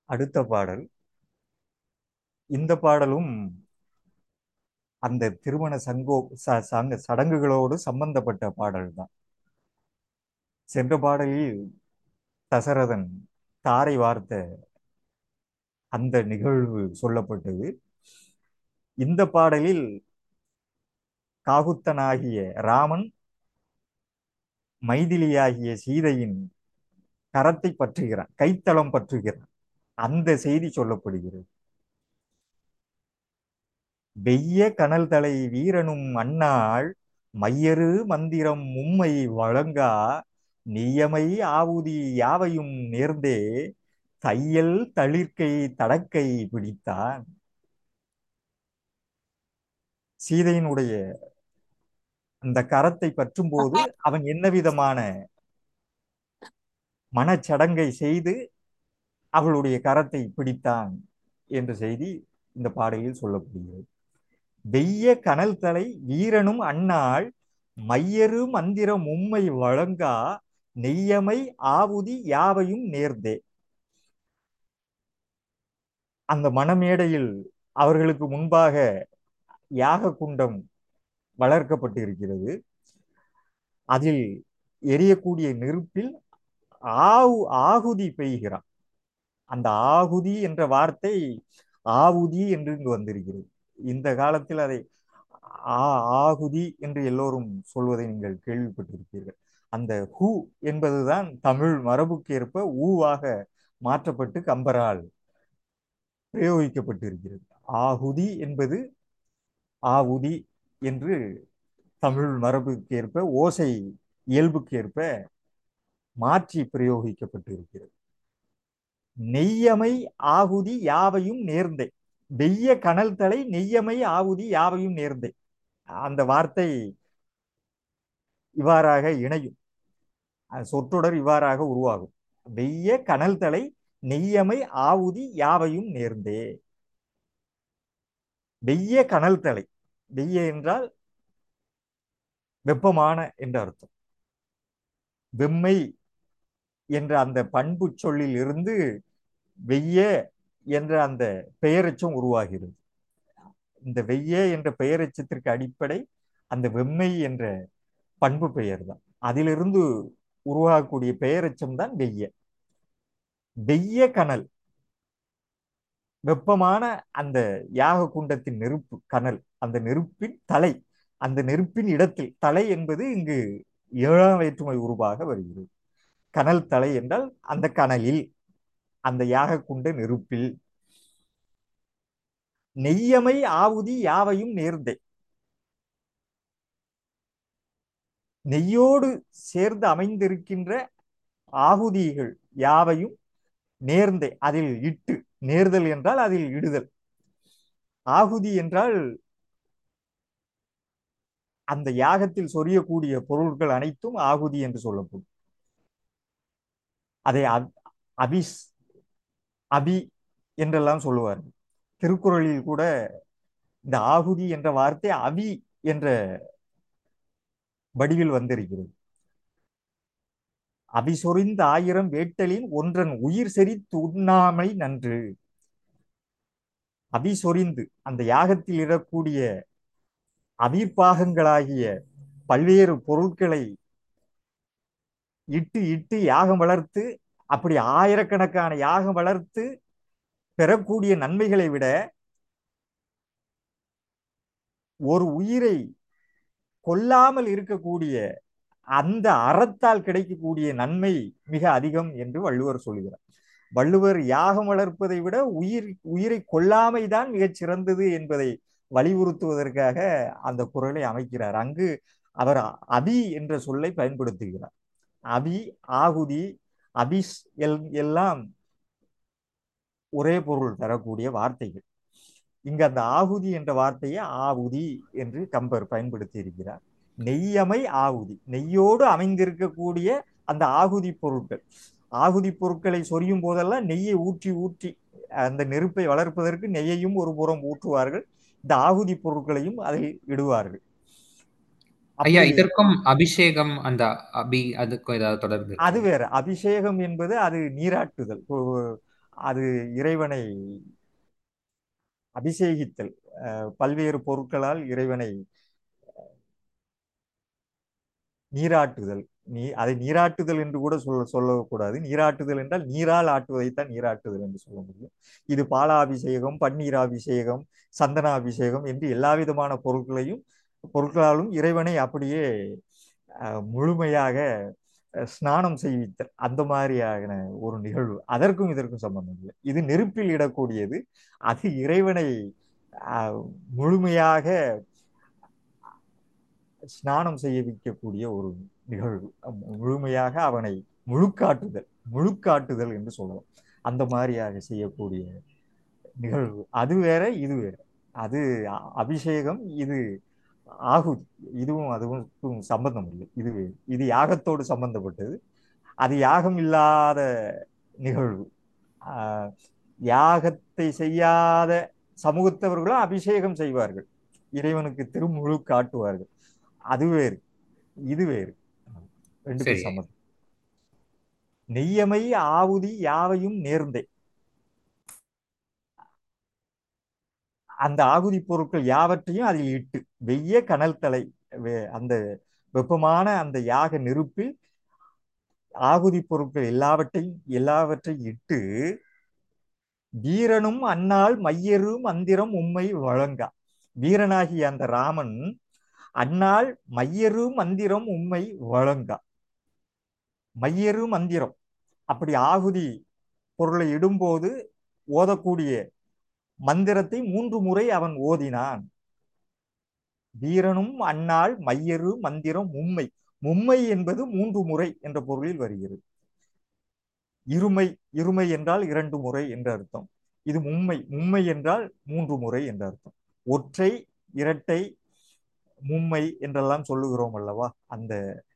அடுத்த பாடல் இந்த பாடலும் அந்த திருமண சங்கோ ச- சங்க சடங்குகளோடு சம்பந்தப்பட்ட பாடல் தான் சென்ற பாடலில் தசரதன் தாரை வார்த்த அந்த நிகழ்வு சொல்லப்பட்டது இந்த பாடலில் காகுத்தனாகிய ராமன் மைதிலியாகிய சீதையின் கரத்தை பற்றுகிறான் கைத்தளம் பற்றுகிறான் அந்த செய்தி சொல்லப்படுகிறது வெய்ய கனல் தலை வீரனும் அன்னாள் மையரு மந்திரம் மும்மை வழங்கா நியமை ஆவுதி யாவையும் நேர்ந்தே தையல் தளிர்க்கை தடக்கை பிடித்தான் சீதையினுடைய அந்த கரத்தை பற்றும்போது அவன் என்ன விதமான மனச்சடங்கை செய்து அவளுடைய கரத்தை பிடித்தான் என்ற செய்தி இந்த பாடலில் சொல்லப்படுகிறது வெய்ய கனல் தலை வீரனும் அன்னாள் மையரு மந்திரம் உம்மை வழங்கா நெய்யமை ஆவுதி யாவையும் நேர்ந்தே அந்த மணமேடையில் அவர்களுக்கு முன்பாக யாக குண்டம் வளர்க்கப்பட்டிருக்கிறது அதில் எரியக்கூடிய நெருப்பில் ஆவு ஆகுதி பெய்கிறான் அந்த ஆகுதி என்ற வார்த்தை ஆவுதி என்று இங்கு வந்திருக்கிறது இந்த காலத்தில் அதை ஆ ஆகுதி என்று எல்லோரும் சொல்வதை நீங்கள் கேள்விப்பட்டிருப்பீர்கள் அந்த ஹூ என்பதுதான் தமிழ் மரபுக்கேற்ப ஊவாக மாற்றப்பட்டு கம்பரால் பிரயோகிக்கப்பட்டிருக்கிறது ஆகுதி என்பது ஆவுதி என்று தமிழ் மரபுக்கேற்ப ஓசை இயல்புக்கேற்ப மாற்றி பிரயோகிக்கப்பட்டிருக்கிறது நெய்யமை ஆகுதி யாவையும் நேர்ந்தே வெய்ய கனல் தலை நெய்யமை ஆகுதி யாவையும் நேர்ந்தே அந்த வார்த்தை இவ்வாறாக இணையும் அந்த சொற்றொடர் இவ்வாறாக உருவாகும் வெய்ய கனல் தலை நெய்யமை ஆவுதி யாவையும் நேர்ந்தே வெய்ய கனல் தலை வெய்ய என்றால் வெப்பமான என்று அர்த்தம் வெம்மை என்ற அந்த பண்பு சொல்லில் இருந்து வெய்ய என்ற அந்த பெயரெச்சம் உருவாகிறது இந்த வெய்ய என்ற பெயரெச்சத்திற்கு அடிப்படை அந்த வெம்மை என்ற பண்பு பெயர் தான் அதிலிருந்து உருவாகக்கூடிய பெயரெச்சம் தான் வெய்ய வெய்ய கனல் வெப்பமான அந்த யாக குண்டத்தின் நெருப்பு கனல் அந்த நெருப்பின் தலை அந்த நெருப்பின் இடத்தில் தலை என்பது இங்கு ஏழாம் வேற்றுமை உருவாக வருகிறது கனல் தலை என்றால் அந்த கனலில் அந்த யாக குண்ட நெருப்பில் நெய்யமை ஆவுதி யாவையும் நேர்ந்தே நெய்யோடு சேர்ந்து அமைந்திருக்கின்ற ஆகுதிகள் யாவையும் நேர்ந்தே அதில் இட்டு நேர்தல் என்றால் அதில் இடுதல் ஆகுதி என்றால் அந்த யாகத்தில் சொரியக்கூடிய பொருட்கள் அனைத்தும் ஆகுதி என்று சொல்லப்படும் அதை அபிஸ் அபி என்றெல்லாம் சொல்லுவார்கள் திருக்குறளில் கூட இந்த ஆகுதி என்ற வார்த்தை அவி என்ற வடிவில் வந்திருக்கிறது அபிசொரிந்த ஆயிரம் வேட்டலின் ஒன்றன் உயிர் செறித்து உண்ணாமை நன்று அபிசொரிந்து அந்த யாகத்தில் இடக்கூடிய அவிர்ப்பாகங்களாகிய பல்வேறு பொருட்களை இட்டு இட்டு யாகம் வளர்த்து அப்படி ஆயிரக்கணக்கான யாகம் வளர்த்து பெறக்கூடிய நன்மைகளை விட ஒரு உயிரை கொல்லாமல் இருக்கக்கூடிய அந்த அறத்தால் கிடைக்கக்கூடிய நன்மை மிக அதிகம் என்று வள்ளுவர் சொல்கிறார் வள்ளுவர் யாகம் வளர்ப்பதை விட உயிர் உயிரை கொல்லாமை தான் மிகச் சிறந்தது என்பதை வலியுறுத்துவதற்காக அந்த குரலை அமைக்கிறார் அங்கு அவர் அபி என்ற சொல்லை பயன்படுத்துகிறார் அபி ஆகுதி அபிஸ் எல் எல்லாம் ஒரே பொருள் தரக்கூடிய வார்த்தைகள் இங்கு அந்த ஆகுதி என்ற வார்த்தையை ஆவுதி என்று கம்பர் பயன்படுத்தி இருக்கிறார் நெய்யமை ஆகுதி நெய்யோடு அமைந்திருக்கக்கூடிய அந்த ஆகுதி பொருட்கள் ஆகுதி பொருட்களை சொரியும் போதெல்லாம் நெய்யை ஊற்றி ஊற்றி அந்த நெருப்பை வளர்ப்பதற்கு நெய்யையும் ஒரு புறம் ஊற்றுவார்கள் இந்த ஆகுதி பொருட்களையும் அதில் இடுவார்கள் ஐயா இதற்கும் அபிஷேகம் அந்த அபி அதுக்கும் ஏதாவது தொடர்பு அது வேற அபிஷேகம் என்பது அது நீராட்டுதல் அது இறைவனை அபிஷேகித்தல் அஹ், பல்வேறு பொருட்களால் இறைவனை நீராட்டுதல் நீ அதை நீராட்டுதல் என்று கூட சொல்ல சொல்லக்கூடாது நீராட்டுதல் என்றால் நீரால் ஆட்டுவதைத்தான் நீராட்டுதல் என்று சொல்ல முடியும் இது பாலாபிஷேகம் பன்னீராபிஷேகம் சந்தனாபிஷேகம் என்று எல்லா விதமான பொருட்களையும் பொருட்களாலும் இறைவனை அப்படியே அஹ், முழுமையாக அஹ், ஸ்நானம் செய்வித்தல் அந்த மாதிரியான ஒரு நிகழ்வு அதற்கும் இதற்கும் சம்பந்தம் இல்லை இது நெருப்பில் இடக்கூடியது அது இறைவனை அஹ், முழுமையாக ஸ்நானம் செய்ய வைக்கக்கூடிய ஒரு நிகழ்வு முழுமையாக அவனை முழுக்காட்டுதல் முழுக்காட்டுதல் என்று சொல்லலாம் அந்த மாதிரியாக செய்யக்கூடிய நிகழ்வு அது வேற இது வேற அது அ- அபிஷேகம் இது ஆகுதி இதுவும் அதுவும் சம்பந்தம் இல்லை இது வேறு இது யாகத்தோடு சம்பந்தப்பட்டது அது யாகம் இல்லாத நிகழ்வு ஆஹ், யாகத்தை செய்யாத சமூகத்தவர்களும் அபிஷேகம் செய்வார்கள் இறைவனுக்கு திருமுழு காட்டுவார்கள் அது வேறு இது வேறு ரெண்டுக்கும் சரி. சம்மதம் நெய்யமை ஆவுதி யாவையும் நேர்ந்தே அந்த ஆகுதி பொருட்கள் யாவற்றையும் அதில் இட்டு வெய்ய கனல் தலை வே- அந்த வெப்பமான அந்த யாக நெருப்பில் ஆகுதி பொருட்கள் எல்லாவற்றையும் எல்லாவற்றையும் இட்டு வீரனும் அந்நாள் மையரு மந்திரம் உம்மை வழங்கா வீரனாகிய அந்த ராமன் அந்நாள் மையரு மந்திரம் உம்மை வழங்கா மையரு மந்திரம் அப்படி ஆகுதி பொருளை இடும்போது ஓதக்கூடிய மந்திரத்தை மூன்று முறை அவன் ஓதினான் வீரனும் அந்நாள் மையரு மந்திரம் மும்மை மும்மை என்பது மூன்று முறை என்ற பொருளில் வருகிறது இருமை இருமை என்றால் இரண்டு முறை என்ற அர்த்தம் இது மும்மை மும்மை என்றால் மூன்று முறை என்ற அர்த்தம் ஒற்றை இரட்டை மும்மை என்றெல்லாம் சொல்லுகிறோம் அல்லவா அந்த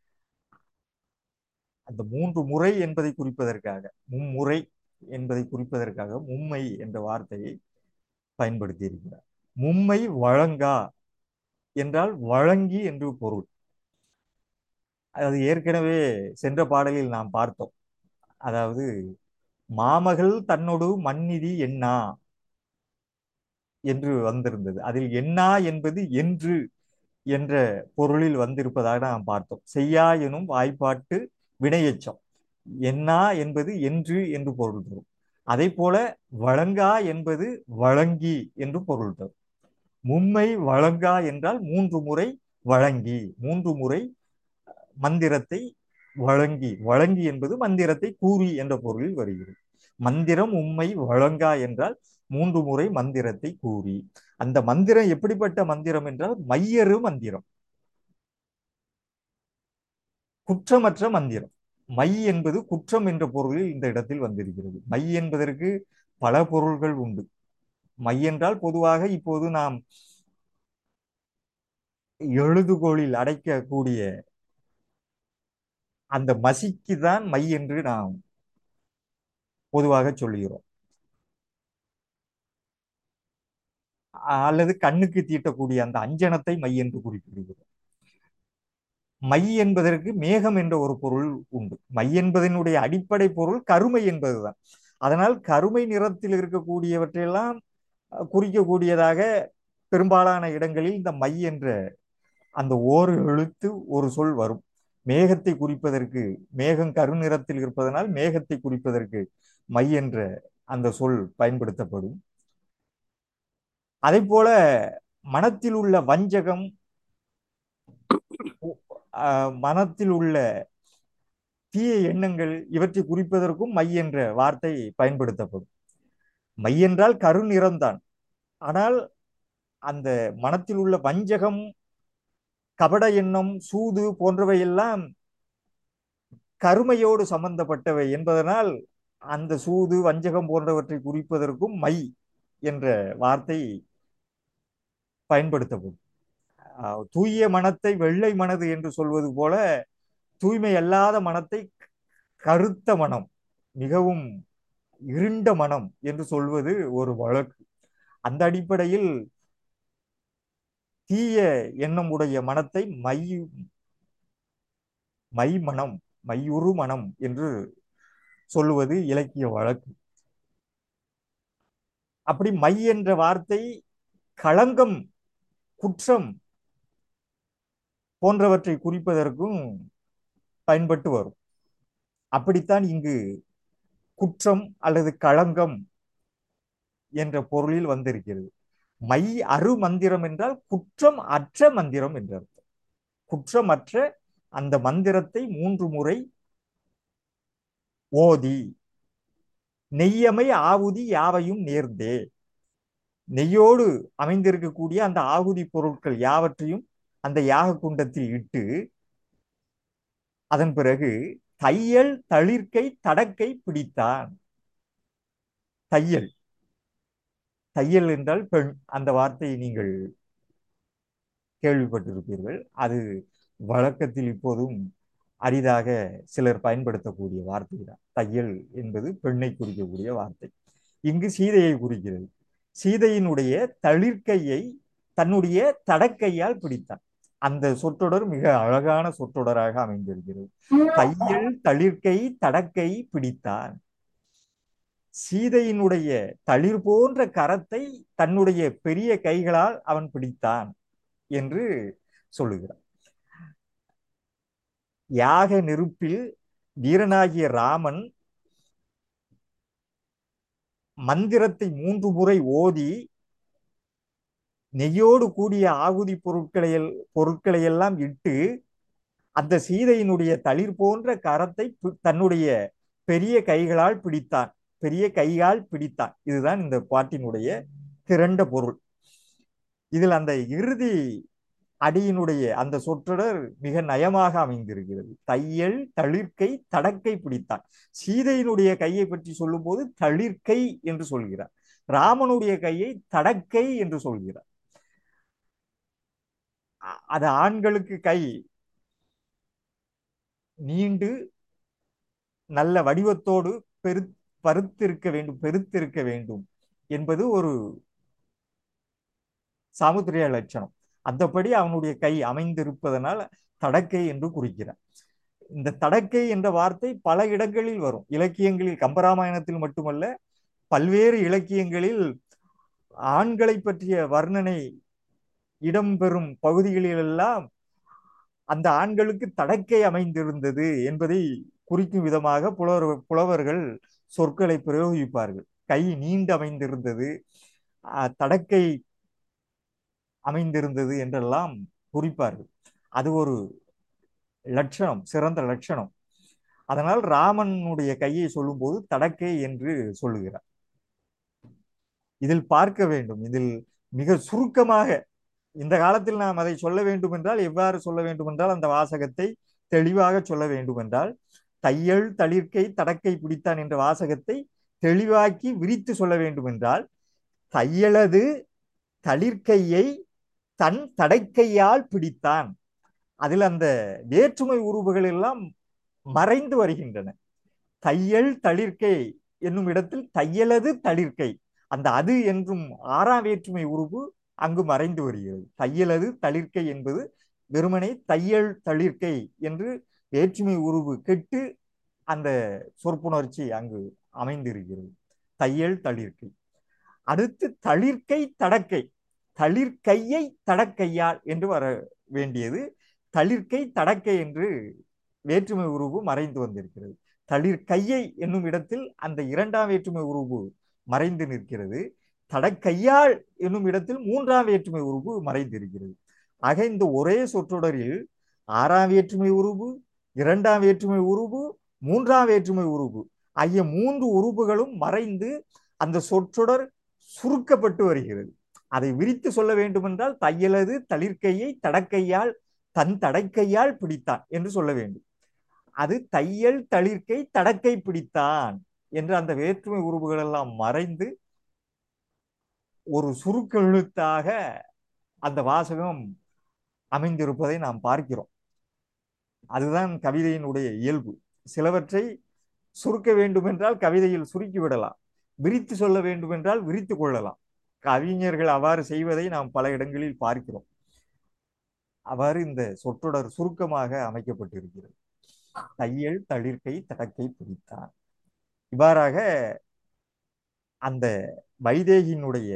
அந்த மூன்று முறை என்பதை குறிப்பதற்காக மும்முறை என்பதை குறிப்பதற்காக மும்மை என்ற வார்த்தையை பயன்படுத்தி இருக்கிறார் மும்மை வழங்கா என்றால் வழங்கி என்று பொருள் அது ஏற்கனவே சென்ற பாடலில் நாம் பார்த்தோம் அதாவது மாமகள் தன்னோடு மண்ணிதி எண்ணா என்று வந்திருந்தது அதில் எண்ணா என்பது என்று என்ற பொருளில் வந்திருப்பதாக நாம் பார்த்தோம் செய்யா எனும் வாய்ப்பாட்டு வினையெச்சம் எண்ணா என்பது என்று என்று பொருள் தரும் அதே போல வழங்கா என்பது வழங்கி என்று பொருள் தரும் மும்மை வழங்கா என்றால் மூன்று முறை வழங்கி மூன்று முறை மந்திரத்தை வழங்கி வழங்கி என்பது மந்திரத்தை கூறி என்ற பொருளில் வருகிறது மந்திரம் உண்மை வழங்கா என்றால் மூன்று முறை மந்திரத்தை கூறி அந்த மந்திரம் எப்படிப்பட்ட மந்திரம் என்றால் மையறு மந்திரம் குற்றமற்ற மந்திரம் மை என்பது குற்றம் என்ற பொருளில் இந்த இடத்தில் வந்திருக்கிறது மை என்பதற்கு பல பொருள்கள் உண்டு மை என்றால் பொதுவாக இப்போது நாம் எழுதுகோளில் அடைக்கக்கூடிய அந்த மசிக்கு தான் மை என்று நாம் பொதுவாக சொல்லுகிறோம் அல்லது கண்ணுக்கு தீட்டக்கூடிய அந்த அஞ்சனத்தை மை என்று குறிப்பிடுகிறோம் மை என்பதற்கு மேகம் என்ற ஒரு பொருள் உண்டு மை என்பதனுடைய அடிப்படை பொருள் கருமை என்பதுதான் அதனால் கருமை நிறத்தில் இருக்கக்கூடியவற்றையெல்லாம் குறிக்கக்கூடியதாக பெரும்பாலான இடங்களில் இந்த மை என்ற அந்த ஓர் எழுத்து ஒரு சொல் வரும் மேகத்தை குறிப்பதற்கு மேகம் கருநிறத்தில் இருப்பதனால் மேகத்தை குறிப்பதற்கு மை என்ற அந்த சொல் பயன்படுத்தப்படும் அதே போல மனத்தில் உள்ள வஞ்சகம் மனத்தில் உள்ள தீய எண்ணங்கள் இவற்றை குறிப்பதற்கும் மை என்ற வார்த்தை பயன்படுத்தப்படும் மை என்றால் கருநிறம்தான் ஆனால் அந்த மனத்தில் உள்ள வஞ்சகம் கபட எண்ணம் சூது போன்றவையெல்லாம் கருமையோடு சம்பந்தப்பட்டவை என்பதனால் அந்த சூது வஞ்சகம் போன்றவற்றை குறிப்பதற்கும் மை என்ற வார்த்தை பயன்படுத்தப்படும் தூய மனத்தை வெள்ளை மனது என்று சொல்வது போல தூய்மை அல்லாத மனத்தை கருத்த மனம் மிகவும் இருண்ட மனம் என்று சொல்வது ஒரு வழக்கு அந்த அடிப்படையில் தீய எண்ணம் உடைய மனத்தை மை மை மனம் மையுறு மனம் என்று சொல்லுவது இலக்கிய வழக்கு அப்படி மை என்ற வார்த்தை களங்கம் குற்றம் போன்றவற்றை குறிப்பதற்கும் பயன்பட்டு வரும் அப்படித்தான் இங்கு குற்றம் அல்லது களங்கம் என்ற பொருளில் வந்திருக்கிறது மை அரு மந்திரம் என்றால் குற்றம் அற்ற மந்திரம் என்ற அர்த்தம் குற்றமற்ற அந்த மந்திரத்தை மூன்று முறை ஓதி நெய்யமை ஆவுதி யாவையும் நேர்ந்தே நெய்யோடு அமைந்திருக்கக்கூடிய அந்த ஆகுதி பொருட்கள் யாவற்றையும் அந்த யாக குண்டத்தில் இட்டு அதன் பிறகு தையல் தளிர்க்கை தடக்கை பிடித்தான் தையல் தையல் என்றால் பெண் அந்த வார்த்தையை நீங்கள் கேள்விப்பட்டிருப்பீர்கள் அது வழக்கத்தில் இப்போதும் அரிதாக சிலர் பயன்படுத்தக்கூடிய வார்த்தை தான் தையல் என்பது பெண்ணை குறிக்கக்கூடிய வார்த்தை இங்கு சீதையை குறிக்கிறது சீதையினுடைய தளிர்க்கையை தன்னுடைய தடக்கையால் பிடித்தான் அந்த சொற்றொடர் மிக அழகான சொற்றொடராக அமைந்திருக்கிறது தையல் தளிர்க்கை தடக்கை பிடித்தான் சீதையினுடைய தளிர் போன்ற கரத்தை தன்னுடைய பெரிய கைகளால் அவன் பிடித்தான் என்று சொல்லுகிறார் யாக நெருப்பில் வீரனாகிய ராமன் மந்திரத்தை மூன்று முறை ஓதி நெய்யோடு கூடிய ஆகுதி பொருட்களை பொருட்களை எல்லாம் இட்டு அந்த சீதையினுடைய தளிர் போன்ற கரத்தை தன்னுடைய பெரிய கைகளால் பிடித்தான் பெரிய கையால் பிடித்தான் இதுதான் இந்த பாட்டினுடைய திரண்ட பொருள் இதில் அந்த இறுதி அடியினுடைய அந்த சொற்றொடர் மிக நயமாக அமைந்திருக்கிறது தையல் தளிர்க்கை தடக்கை பிடித்தான் சீதையினுடைய கையை பற்றி சொல்லும் போது தளிர்க்கை என்று சொல்கிறார் ராமனுடைய கையை தடக்கை என்று சொல்கிறார் அது ஆண்களுக்கு கை நீண்டு நல்ல வடிவத்தோடு பெரு பருத்திருக்க வேண்டும் பெருத்திருக்க வேண்டும் என்பது ஒரு சாமுத்திரிய லட்சணம் அந்தபடி அவனுடைய கை அமைந்திருப்பதனால் தடக்கை என்று குறிக்கிறார் இந்த தடக்கை என்ற வார்த்தை பல இடங்களில் வரும் இலக்கியங்களில் கம்பராமாயணத்தில் மட்டுமல்ல பல்வேறு இலக்கியங்களில் ஆண்களை பற்றிய வர்ணனை இடம்பெறும் பகுதிகளிலெல்லாம் அந்த ஆண்களுக்கு தடக்கை அமைந்திருந்தது என்பதை குறிக்கும் விதமாக புலவர் புலவர்கள் சொற்களை பிரயோகிப்பார்கள் கை நீண்டு அமைந்திருந்தது தடக்கை அமைந்திருந்தது என்றெல்லாம் குறிப்பார்கள் அது ஒரு லட்சணம் சிறந்த லட்சணம் அதனால் ராமனுடைய கையை சொல்லும்போது தடக்கை என்று சொல்லுகிறார் இதில் பார்க்க வேண்டும் இதில் மிக சுருக்கமாக இந்த காலத்தில் நாம் அதை சொல்ல வேண்டும் என்றால் எவ்வாறு சொல்ல வேண்டும் என்றால் அந்த வாசகத்தை தெளிவாக சொல்ல வேண்டும் என்றால் தையல் தளிர்க்கை தடக்கை பிடித்தான் என்ற வாசகத்தை தெளிவாக்கி விரித்து சொல்ல வேண்டும் என்றால் தையலது தளிர்க்கையை தன் தடைக்கையால் பிடித்தான் அதில் அந்த வேற்றுமை உருவுகள் எல்லாம் மறைந்து வருகின்றன தையல் தளிர்க்கை என்னும் இடத்தில் தையலது தளிர்க்கை அந்த அது என்றும் ஆறாம் வேற்றுமை உருவு அங்கு மறைந்து வருகிறது தையலது தளிர்க்கை என்பது வெறுமனே தையல் தளிர்க்கை என்று வேற்றுமை உருவு கெட்டு அந்த சொற்புணர்ச்சி அங்கு அமைந்திருக்கிறது தையல் தளிர்க்கை அடுத்து தளிர்க்கை தடக்கை தளிர்க்கையை தடக்கையால் என்று வர வேண்டியது தளிர்க்கை தடக்கை என்று வேற்றுமை உருவு மறைந்து வந்திருக்கிறது தளிர்கையை என்னும் இடத்தில் அந்த இரண்டாம் வேற்றுமை உருவு மறைந்து நிற்கிறது தடக்கையால் என்னும் இடத்தில் மூன்றாம் வேற்றுமை உருவு மறைந்திருக்கிறது ஆக இந்த ஒரே சொற்றொடரில் ஆறாம் வேற்றுமை உருவு இரண்டாம் வேற்றுமை உருவு மூன்றாம் வேற்றுமை உருவு ஆகிய மூன்று உருவுகளும் மறைந்து அந்த சொற்றொடர் சுருக்கப்பட்டு வருகிறது அதை விரித்து சொல்ல வேண்டுமென்றால் தையலது தளிர்க்கையை தடக்கையால் தன் தடக்கையால் பிடித்தான் என்று சொல்ல வேண்டும் அது தையல் தளிர்க்கை தடக்கை பிடித்தான் என்று அந்த வேற்றுமை உருவுகள் எல்லாம் மறைந்து ஒரு சுருக்கெழுத்தாக அந்த வாசகம் அமைந்திருப்பதை நாம் பார்க்கிறோம் அதுதான் கவிதையினுடைய இயல்பு சிலவற்றை சுருக்க வேண்டுமென்றால் கவிதையில் சுருக்கி விடலாம் விரித்து சொல்ல வேண்டுமென்றால் விரித்து கொள்ளலாம் கவிஞர்கள் அவ்வாறு செய்வதை நாம் பல இடங்களில் பார்க்கிறோம் அவ்வாறு இந்த சொற்றொடர் சுருக்கமாக அமைக்கப்பட்டிருக்கிறது தையல் தளிர்க்கை தடக்கை பிடித்தான் இவ்வாறாக அந்த வைதேகியினுடைய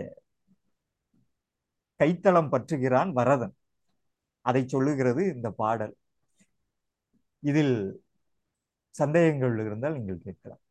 கைத்தளம் பற்றுகிறான் வரதன் அதை சொல்லுகிறது இந்த பாடல் இதில் சந்தேகங்கள் இருந்தால் நீங்கள் கேட்கலாம்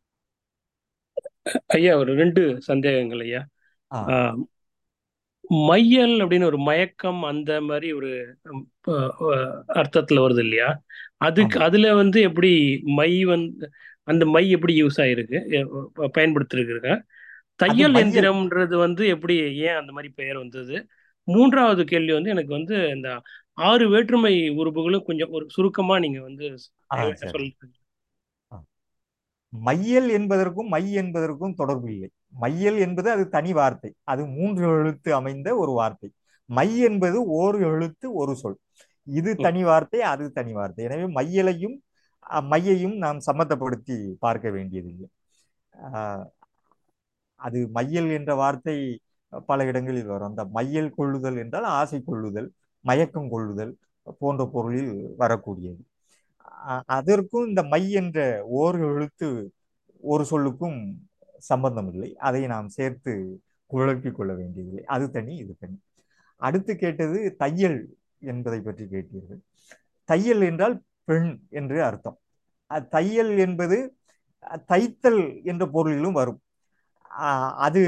ஐயா ஒரு ரெண்டு சந்தேகங்கள் ஐயா ஆ, ஆஹ், மையல் அப்படின்னு ஒரு மயக்கம் அந்த மாதிரி ஒரு உம், அஹ், அஹ், அர்த்தத்துல வருது இல்லையா அதுக்கு ஆமா அதுல வந்து எப்படி மை வந்து அந்த மை எப்படி யூஸ் ஆயிருக்கு எ- பயன்படுத்திருக்குங்க அது தையல் மையல் எந்திரம்ன்றது வந்து எப்படி ஏன் அந்த மாதிரி பெயர் வந்தது மூன்றாவது கேள்வி வந்து எனக்கு வந்து இந்த ஆறு வேற்றுமை உறுப்புகளும் கொஞ்சம் ஒரு சுருக்கமா நீங்க வந்து ஆ தயவு சரி சொல்லுங்க ஆ. மையல் என்பதற்கும் மை என்பதற்கும் தொடர்பு இல்லை மையல் என்பது அது தனி வார்த்தை அது மூன்று எழுத்து அமைந்த ஒரு வார்த்தை மை என்பது ஓர் எழுத்து ஒரு சொல் இது ம், தனி வார்த்தை அது தனி வார்த்தை எனவே மையலையும் அ, மையையும் நாம் சம்மந்தப்படுத்தி பார்க்க வேண்டியதில்லை ஆ, அது மையல் என்ற வார்த்தை பல இடங்களில் வரும் அந்த மையல் கொள்ளுதல் என்றால் ஆசை கொள்ளுதல் மயக்கம் கொள்ளுதல் போன்ற பொருளில் வரக்கூடியது அ- அதற்கும் இந்த மை என்ற ஓர் எழுத்து ஒரு சொல்லுக்கும் சம்பந்தம் இல்லை அதை நாம் சேர்த்து குழப்பிக் கொள்ள வேண்டியதில்லை அது தனி இது தனி அடுத்து கேட்டது தையல் என்பதை பற்றி கேட்டீர்கள் தையல் என்றால் பெண் என்று அர்த்தம் அ- தையல் என்பது அ, தைத்தல் என்ற பொருளிலும் வரும் அ, அது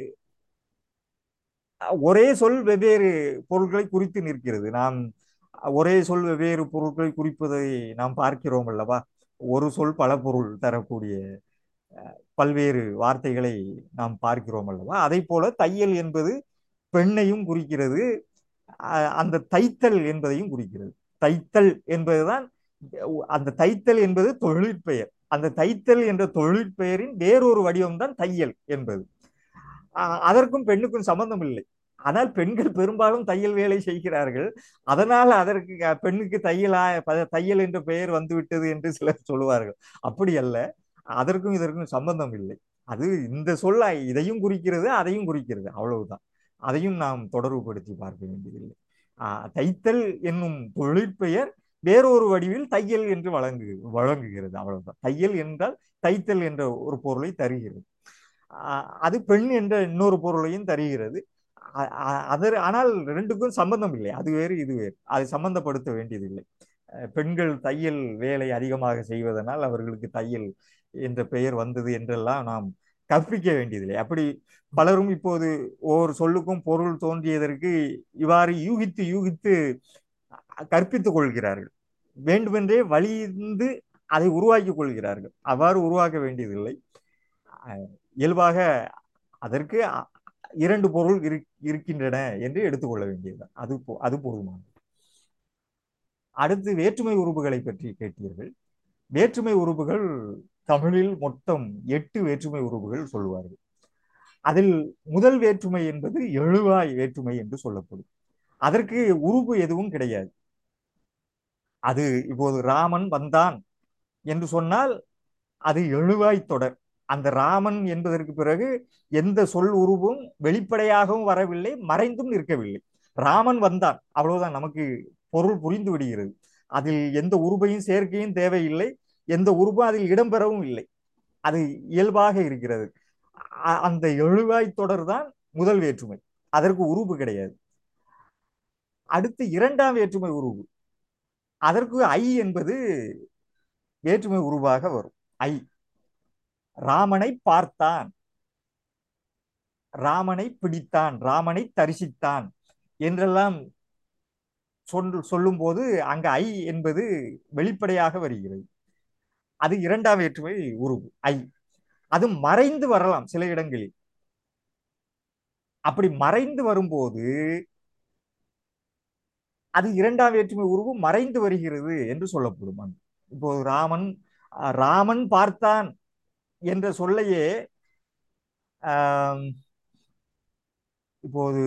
ஒரே சொல் வெவ்வேறு பொருட்களை குறித்து நிற்கிறது நாம் ஒரே சொல் வெவ்வேறு பொருட்களை குறிப்பதை நாம் பார்க்கிறோம் அல்லவா ஒரு சொல் பல பொருள் தரக்கூடிய பல்வேறு வார்த்தைகளை நாம் பார்க்கிறோம் அல்லவா அதை போல தையல் என்பது பெண்ணையும் குறிக்கிறது அ- அந்த தைத்தல் என்பதையும் குறிக்கிறது தைத்தல் என்பதுதான் அந்த தைத்தல் என்பது தொழிற்பெயர் அந்த தைத்தல் என்ற தொழிற்பெயரின் வேறொரு வடிவம்தான் தையல் என்பது அ- அதற்கும் பெண்ணுக்கும் சம்பந்தம் இல்லை ஆனால் பெண்கள் பெரும்பாலும் தையல் வேலை செய்கிறார்கள் அதனால் அதற்கு அ, பெண்ணுக்கு தையலா ப- தையல் என்ற பெயர் வந்துவிட்டது என்று சிலர் சொல்லுவார்கள் அப்படி அல்ல அதற்கும் இதற்கும் சம்பந்தம் இல்லை அது இந்த சொல்ல இதையும் குறிக்கிறது அதையும் குறிக்கிறது அவ்வளவுதான் அதையும் நாம் தொடர்புபடுத்தி பார்க்க வேண்டியதில்லை ஆ, தைத்தல் என்னும் தொழிற்பெயர் வேறொரு வடிவில் தையல் என்று வழங்கு வழங்குகிறது அவ்வளவுதான் தையல் என்றால் தைத்தல் என்ற ஒரு பொருளை தருகிறது ஆ- அது பெண் என்ற இன்னொரு பொருளையும் தருகிறது அ- அ- அதர் ஆனால் ரெண்டுக்கும் சம்பந்தம் இல்லை அது வேறு இது வேறு அதை சம்பந்தப்படுத்த வேண்டியதில்லை அஹ் பெண்கள் தையல் வேலை அதிகமாக செய்வதனால் அவர்களுக்கு தையல் என்ற பெயர் வந்தது என்றெல்லாம் நாம் கற்பிக்க வேண்டியதில்லை அப்படி பலரும் இப்போது ஒவ்வொரு சொல்லுக்கும் பொருள் தோன்றியதற்கு இவ்வாறு யூகித்து யூகித்து கற்பித்துக் கொள்கிறார்கள் வேண்டுமென்றே வலிந்து அதை உருவாக்கிக் கொள்கிறார்கள் அவ்வாறு உருவாக்க வேண்டியதில்லை அஹ் இயல்பாக அதற்கு அ- இரண்டு பொருள் இரு- இருக்கின்றன என்று எடுத்துக்கொள்ள வேண்டியதுதான் அது போ- அது போதுமானது அடுத்து வேற்றுமை உறுப்புகளை பற்றி கேட்டீர்கள் வேற்றுமை உறுப்புகள் தமிழில் மொத்தம் எட்டு வேற்றுமை உறுப்புகள் சொல்லுவார்கள் அதில் முதல் வேற்றுமை என்பது எழுவாய் வேற்றுமை என்று சொல்லப்படும் அதற்கு உறுப்பு எதுவும் கிடையாது அது இப்போது ராமன் வந்தான் என்று சொன்னால் அது எழுவாய் தொடர் அந்த ராமன் என்பதற்கு பிறகு எந்த சொல் உருவும் வெளிப்படையாகவும் வரவில்லை மறைந்தும் நிற்கவில்லை ராமன் வந்தான் அவ்வளவுதான் நமக்கு பொருள் புரிந்து விடுகிறது அதில் எந்த உருவையும் சேர்க்கையும் தேவையில்லை எந்த உருவும் அதில் இடம்பெறவும் இல்லை அது இயல்பாக இருக்கிறது அ- அந்த எழுவாய் தொடர் தான் முதல் வேற்றுமை அதற்கு உருவு கிடையாது அடுத்து இரண்டாம் வேற்றுமை உருவு அதற்கு ஐ என்பது வேற்றுமை உருவாக வரும் ஐ ராமனை பார்த்தான் ராமனை பிடித்தான் ராமனை தரிசித்தான் என்றெல்லாம் சொல் சொல்லும் போது அங்க ஐ என்பது வெளிப்படையாக வருகிறது அது இரண்டாம் வேற்றுமை உருவு ஐ அது மறைந்து வரலாம் சில இடங்களில் அப்படி மறைந்து வரும்போது அது இரண்டாம் வேற்றுமை உருவு மறைந்து வருகிறது என்று சொல்லப்படும் அங்கு. இப்போது ராமன் அஹ், ராமன் பார்த்தான் என்ற சொல்லையே ஆம், இப்போது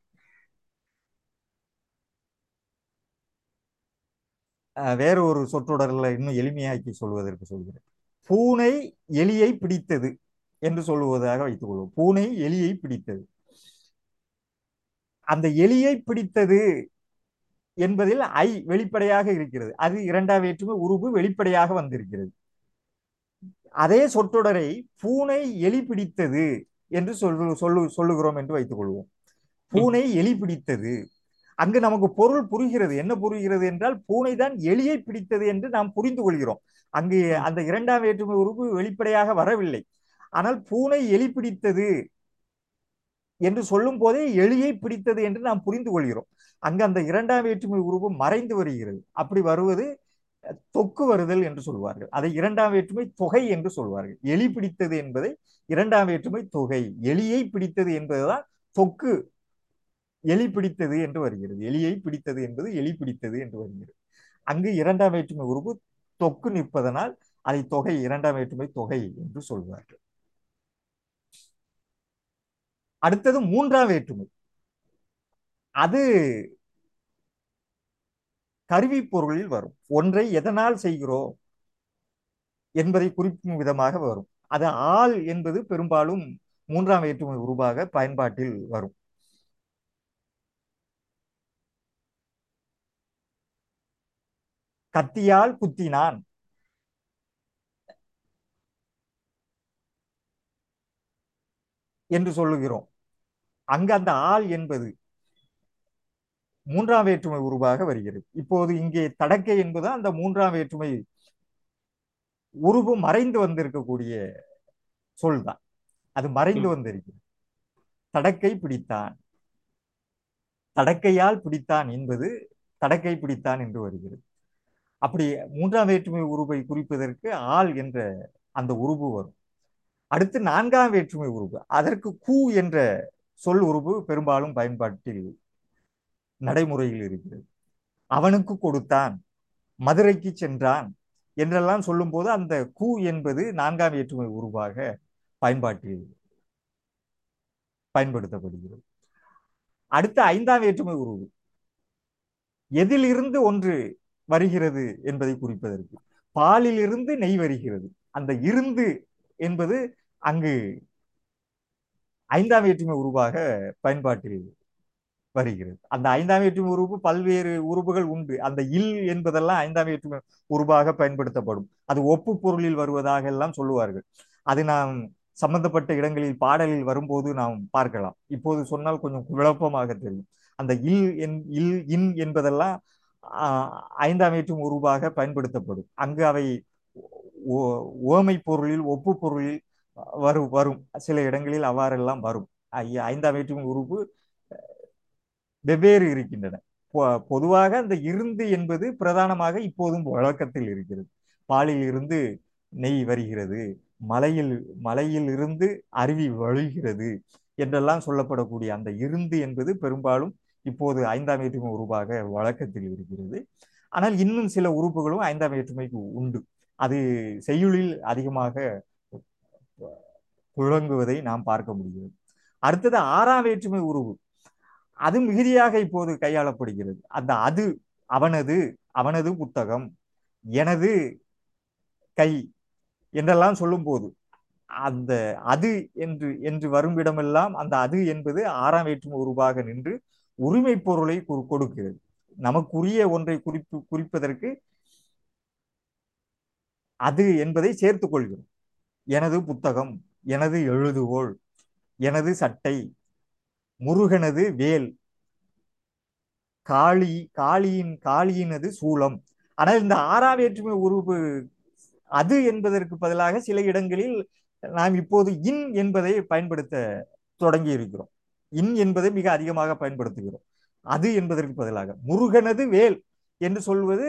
அஹ், வேற ஒரு சொற்றொடர்ல இன்னும் எளிமையாக்கி சொல்வதற்கு சொல்கிறேன் பூனை எலியை பிடித்தது என்று சொல்லுவதாக வைத்துக் கொள்வோம் பூனை எலியை பிடித்தது அந்த எலியை பிடித்தது என்பதில் ஐ வெளிப்படையாக இருக்கிறது அது இரண்டாம் வேற்றுமை உருவு வெளிப்படையாக வந்திருக்கிறது அதே சொற்றொடரை பூனை எலி பிடித்தது என்று சொல்லு சொல்லு சொல்லுகிறோம் என்று வைத்துக் கொள்வோம் பூனை எலி பிடித்தது அங்கு நமக்கு பொருள் புரிகிறது என்ன புரிகிறது என்றால் பூனை தான் எலியை பிடித்தது என்று நாம் புரிந்து கொள்கிறோம் அங்கு அந்த இரண்டாம் வேற்றுமை உறுப்பு வெளிப்படையாக வரவில்லை ஆனால் பூனை எலி பிடித்தது என்று சொல்லும் போதே எலியை பிடித்தது என்று நாம் புரிந்து கொள்கிறோம் அங்கு அந்த இரண்டாம் வேற்றுமை உருவு மறைந்து வருகிறது அப்படி வருவது தொக்கு வருதல் என்று சொல்வார்கள் அதை இரண்டாம் வேற்றுமை தொகை என்று சொல்வார்கள் எலி பிடித்தது என்பதை இரண்டாம் வேற்றுமை தொகை எலியை பிடித்தது என்பதுதான் தொக்கு எலி பிடித்தது என்று வருகிறது எலியை பிடித்தது என்பது எலி பிடித்தது என்று வருகிறது அங்கு இரண்டாம் வேற்றுமை உருவு தொக்கு நிற்பதனால் அதை தொகை இரண்டாம் வேற்றுமை தொகை என்று சொல்வார்கள் அடுத்தது மூன்றாம் வேற்றுமை அது கருவி பொருளில் வரும் ஒன்றை எதனால் செய்கிறோம் என்பதை குறிக்கும் விதமாக வரும் அது ஆள் என்பது பெரும்பாலும் மூன்றாம் வேற்றுமை உருவாக பயன்பாட்டில் வரும் கத்தியால் குத்தினான் என்று சொல்லுகிறோம் அங்கு அந்த ஆள் என்பது மூன்றாம் வேற்றுமை உருவாக வருகிறது இப்போது இங்கே தடக்கை என்பது அந்த மூன்றாம் வேற்றுமை உருவு மறைந்து வந்திருக்கக்கூடிய சொல் தான் அது மறைந்து வந்திருக்கிறது தடக்கை பிடித்தான் தடக்கையால் பிடித்தான் என்பது தடக்கை பிடித்தான் என்று வருகிறது அப்படி மூன்றாம் வேற்றுமை உருவை குறிப்பதற்கு ஆள் என்ற அந்த உருவு வரும் அடுத்து நான்காம் வேற்றுமை உருவு அதற்கு கூ என்ற சொல் உருவு பெரும்பாலும் பயன்பாட்டில் நடைமுறையில் இருக்கிறது அவனுக்கு கொடுத்தான் மதுரைக்கு சென்றான் என்றெல்லாம் சொல்லும்போது அந்த கூ என்பது நான்காம் வேற்றுமை உருவாக பயன்பாட்டில் பயன்படுத்தப்படுகிறது அடுத்த ஐந்தாம் வேற்றுமை உருவு எதிலிருந்து ஒன்று வருகிறது என்பதை குறிப்பதற்கு பாலிலிருந்து நெய் வருகிறது அந்த இருந்து என்பது அங்கு ஐந்தாம் வேற்றுமை உருவாக பயன்பாட்டில் வருகிறது அந்த ஐந்தாம் வேற்றுமை உருவு பல்வேறு உருவுகள் உண்டு அந்த இல் என்பதெல்லாம் ஐந்தாம் வேற்றுமை உருவாக பயன்படுத்தப்படும் அது ஒப்பு பொருளில் வருவதாக எல்லாம் சொல்லுவார்கள் அது நாம் சம்பந்தப்பட்ட இடங்களில் பாடலில் வரும்போது நாம் பார்க்கலாம் இப்போது சொன்னால் கொஞ்சம் குழப்பமாக தெரியும் அந்த இல் என் இல் இன் என்பதெல்லாம் ஐந்தாம் வேற்றும் உருவாக பயன்படுத்தப்படும் அங்கு அவை ஓமை பொருளில் ஒப்பு பொருளில் வரும் வரும் சில இடங்களில் அவ்வாறெல்லாம் வரும் ஐந்தாம் வேற்றுமை உருவு வெவ்வேறு இருக்கின்றன பொதுவாக அந்த இருந்து என்பது பிரதானமாக இப்போதும் வழக்கத்தில் இருக்கிறது பாலில் இருந்து நெய் வருகிறது மலையில் மலையில் இருந்து அருவி வழிகிறது என்றெல்லாம் சொல்லப்படக்கூடிய அந்த இருந்து என்பது பெரும்பாலும் இப்போது ஐந்தாம் வேற்றுமை உருவாக வழக்கத்தில் இருக்கிறது ஆனால் இன்னும் சில உறுப்புகளும் ஐந்தாம் வேற்றுமைக்கு உண்டு அது செய்யுளில் அதிகமாக புழங்குவதை நாம் பார்க்க முடிகிறது அடுத்தது ஆறாம் வேற்றுமை உருவு அது மிகுதியாக இப்போது கையாளப்படுகிறது அந்த அது அவனது அவனது புத்தகம் எனது கை என்றெல்லாம் சொல்லும் போது அந்த அது என்று என்று வரும்பிடமெல்லாம் அந்த அது என்பது ஆறாம் வேற்றுமை உருவாக நின்று உரிமை பொருளை கொடுக்கிறது நமக்குரிய ஒன்றை குறிப்பு குறிப்பதற்கு அது என்பதை சேர்த்துக் கொள்கிறோம் எனது புத்தகம் எனது எழுதுகோள் எனது சட்டை முருகனது வேல் காளி காளியின் காளியினது சூலம் ஆனால் இந்த ஆறாம் வேற்றுமை உருவு அது என்பதற்கு பதிலாக சில இடங்களில் நாம் இப்போது இன் என்பதை பயன்படுத்த தொடங்கி இருக்கிறோம் இன் என்பதை மிக அதிகமாக பயன்படுத்துகிறோம் அது என்பதற்கு பதிலாக முருகனது வேல் என்று சொல்வது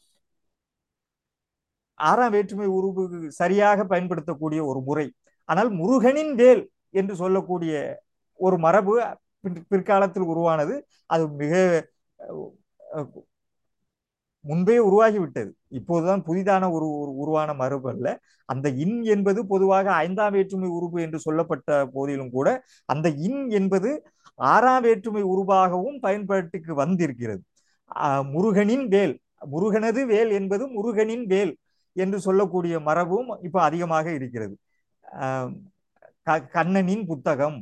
ஆறாம் வேற்றுமை உருவு சரியாக பயன்படுத்தக்கூடிய ஒரு முறை ஆனால் முருகனின் வேல் என்று சொல்லக்கூடிய ஒரு மரபு பிற்காலத்தில் உருவானது அது மிக முன்பே உருவாகிவிட்டது இப்போதுதான் புதிதான ஒரு உருவான மரபு அல்ல அந்த இன் என்பது பொதுவாக ஐந்தாம் வேற்றுமை உருவு என்று சொல்லப்பட்ட போதிலும் கூட அந்த இன் என்பது ஆறாம் வேற்றுமை உருவாகவும் பயன்பாட்டுக்கு வந்திருக்கிறது முருகனின் வேல் முருகனது வேல் என்பது முருகனின் வேல் என்று சொல்லக்கூடிய மரபும் இப்போ அதிகமாக இருக்கிறது கண்ணனின் புத்தகம்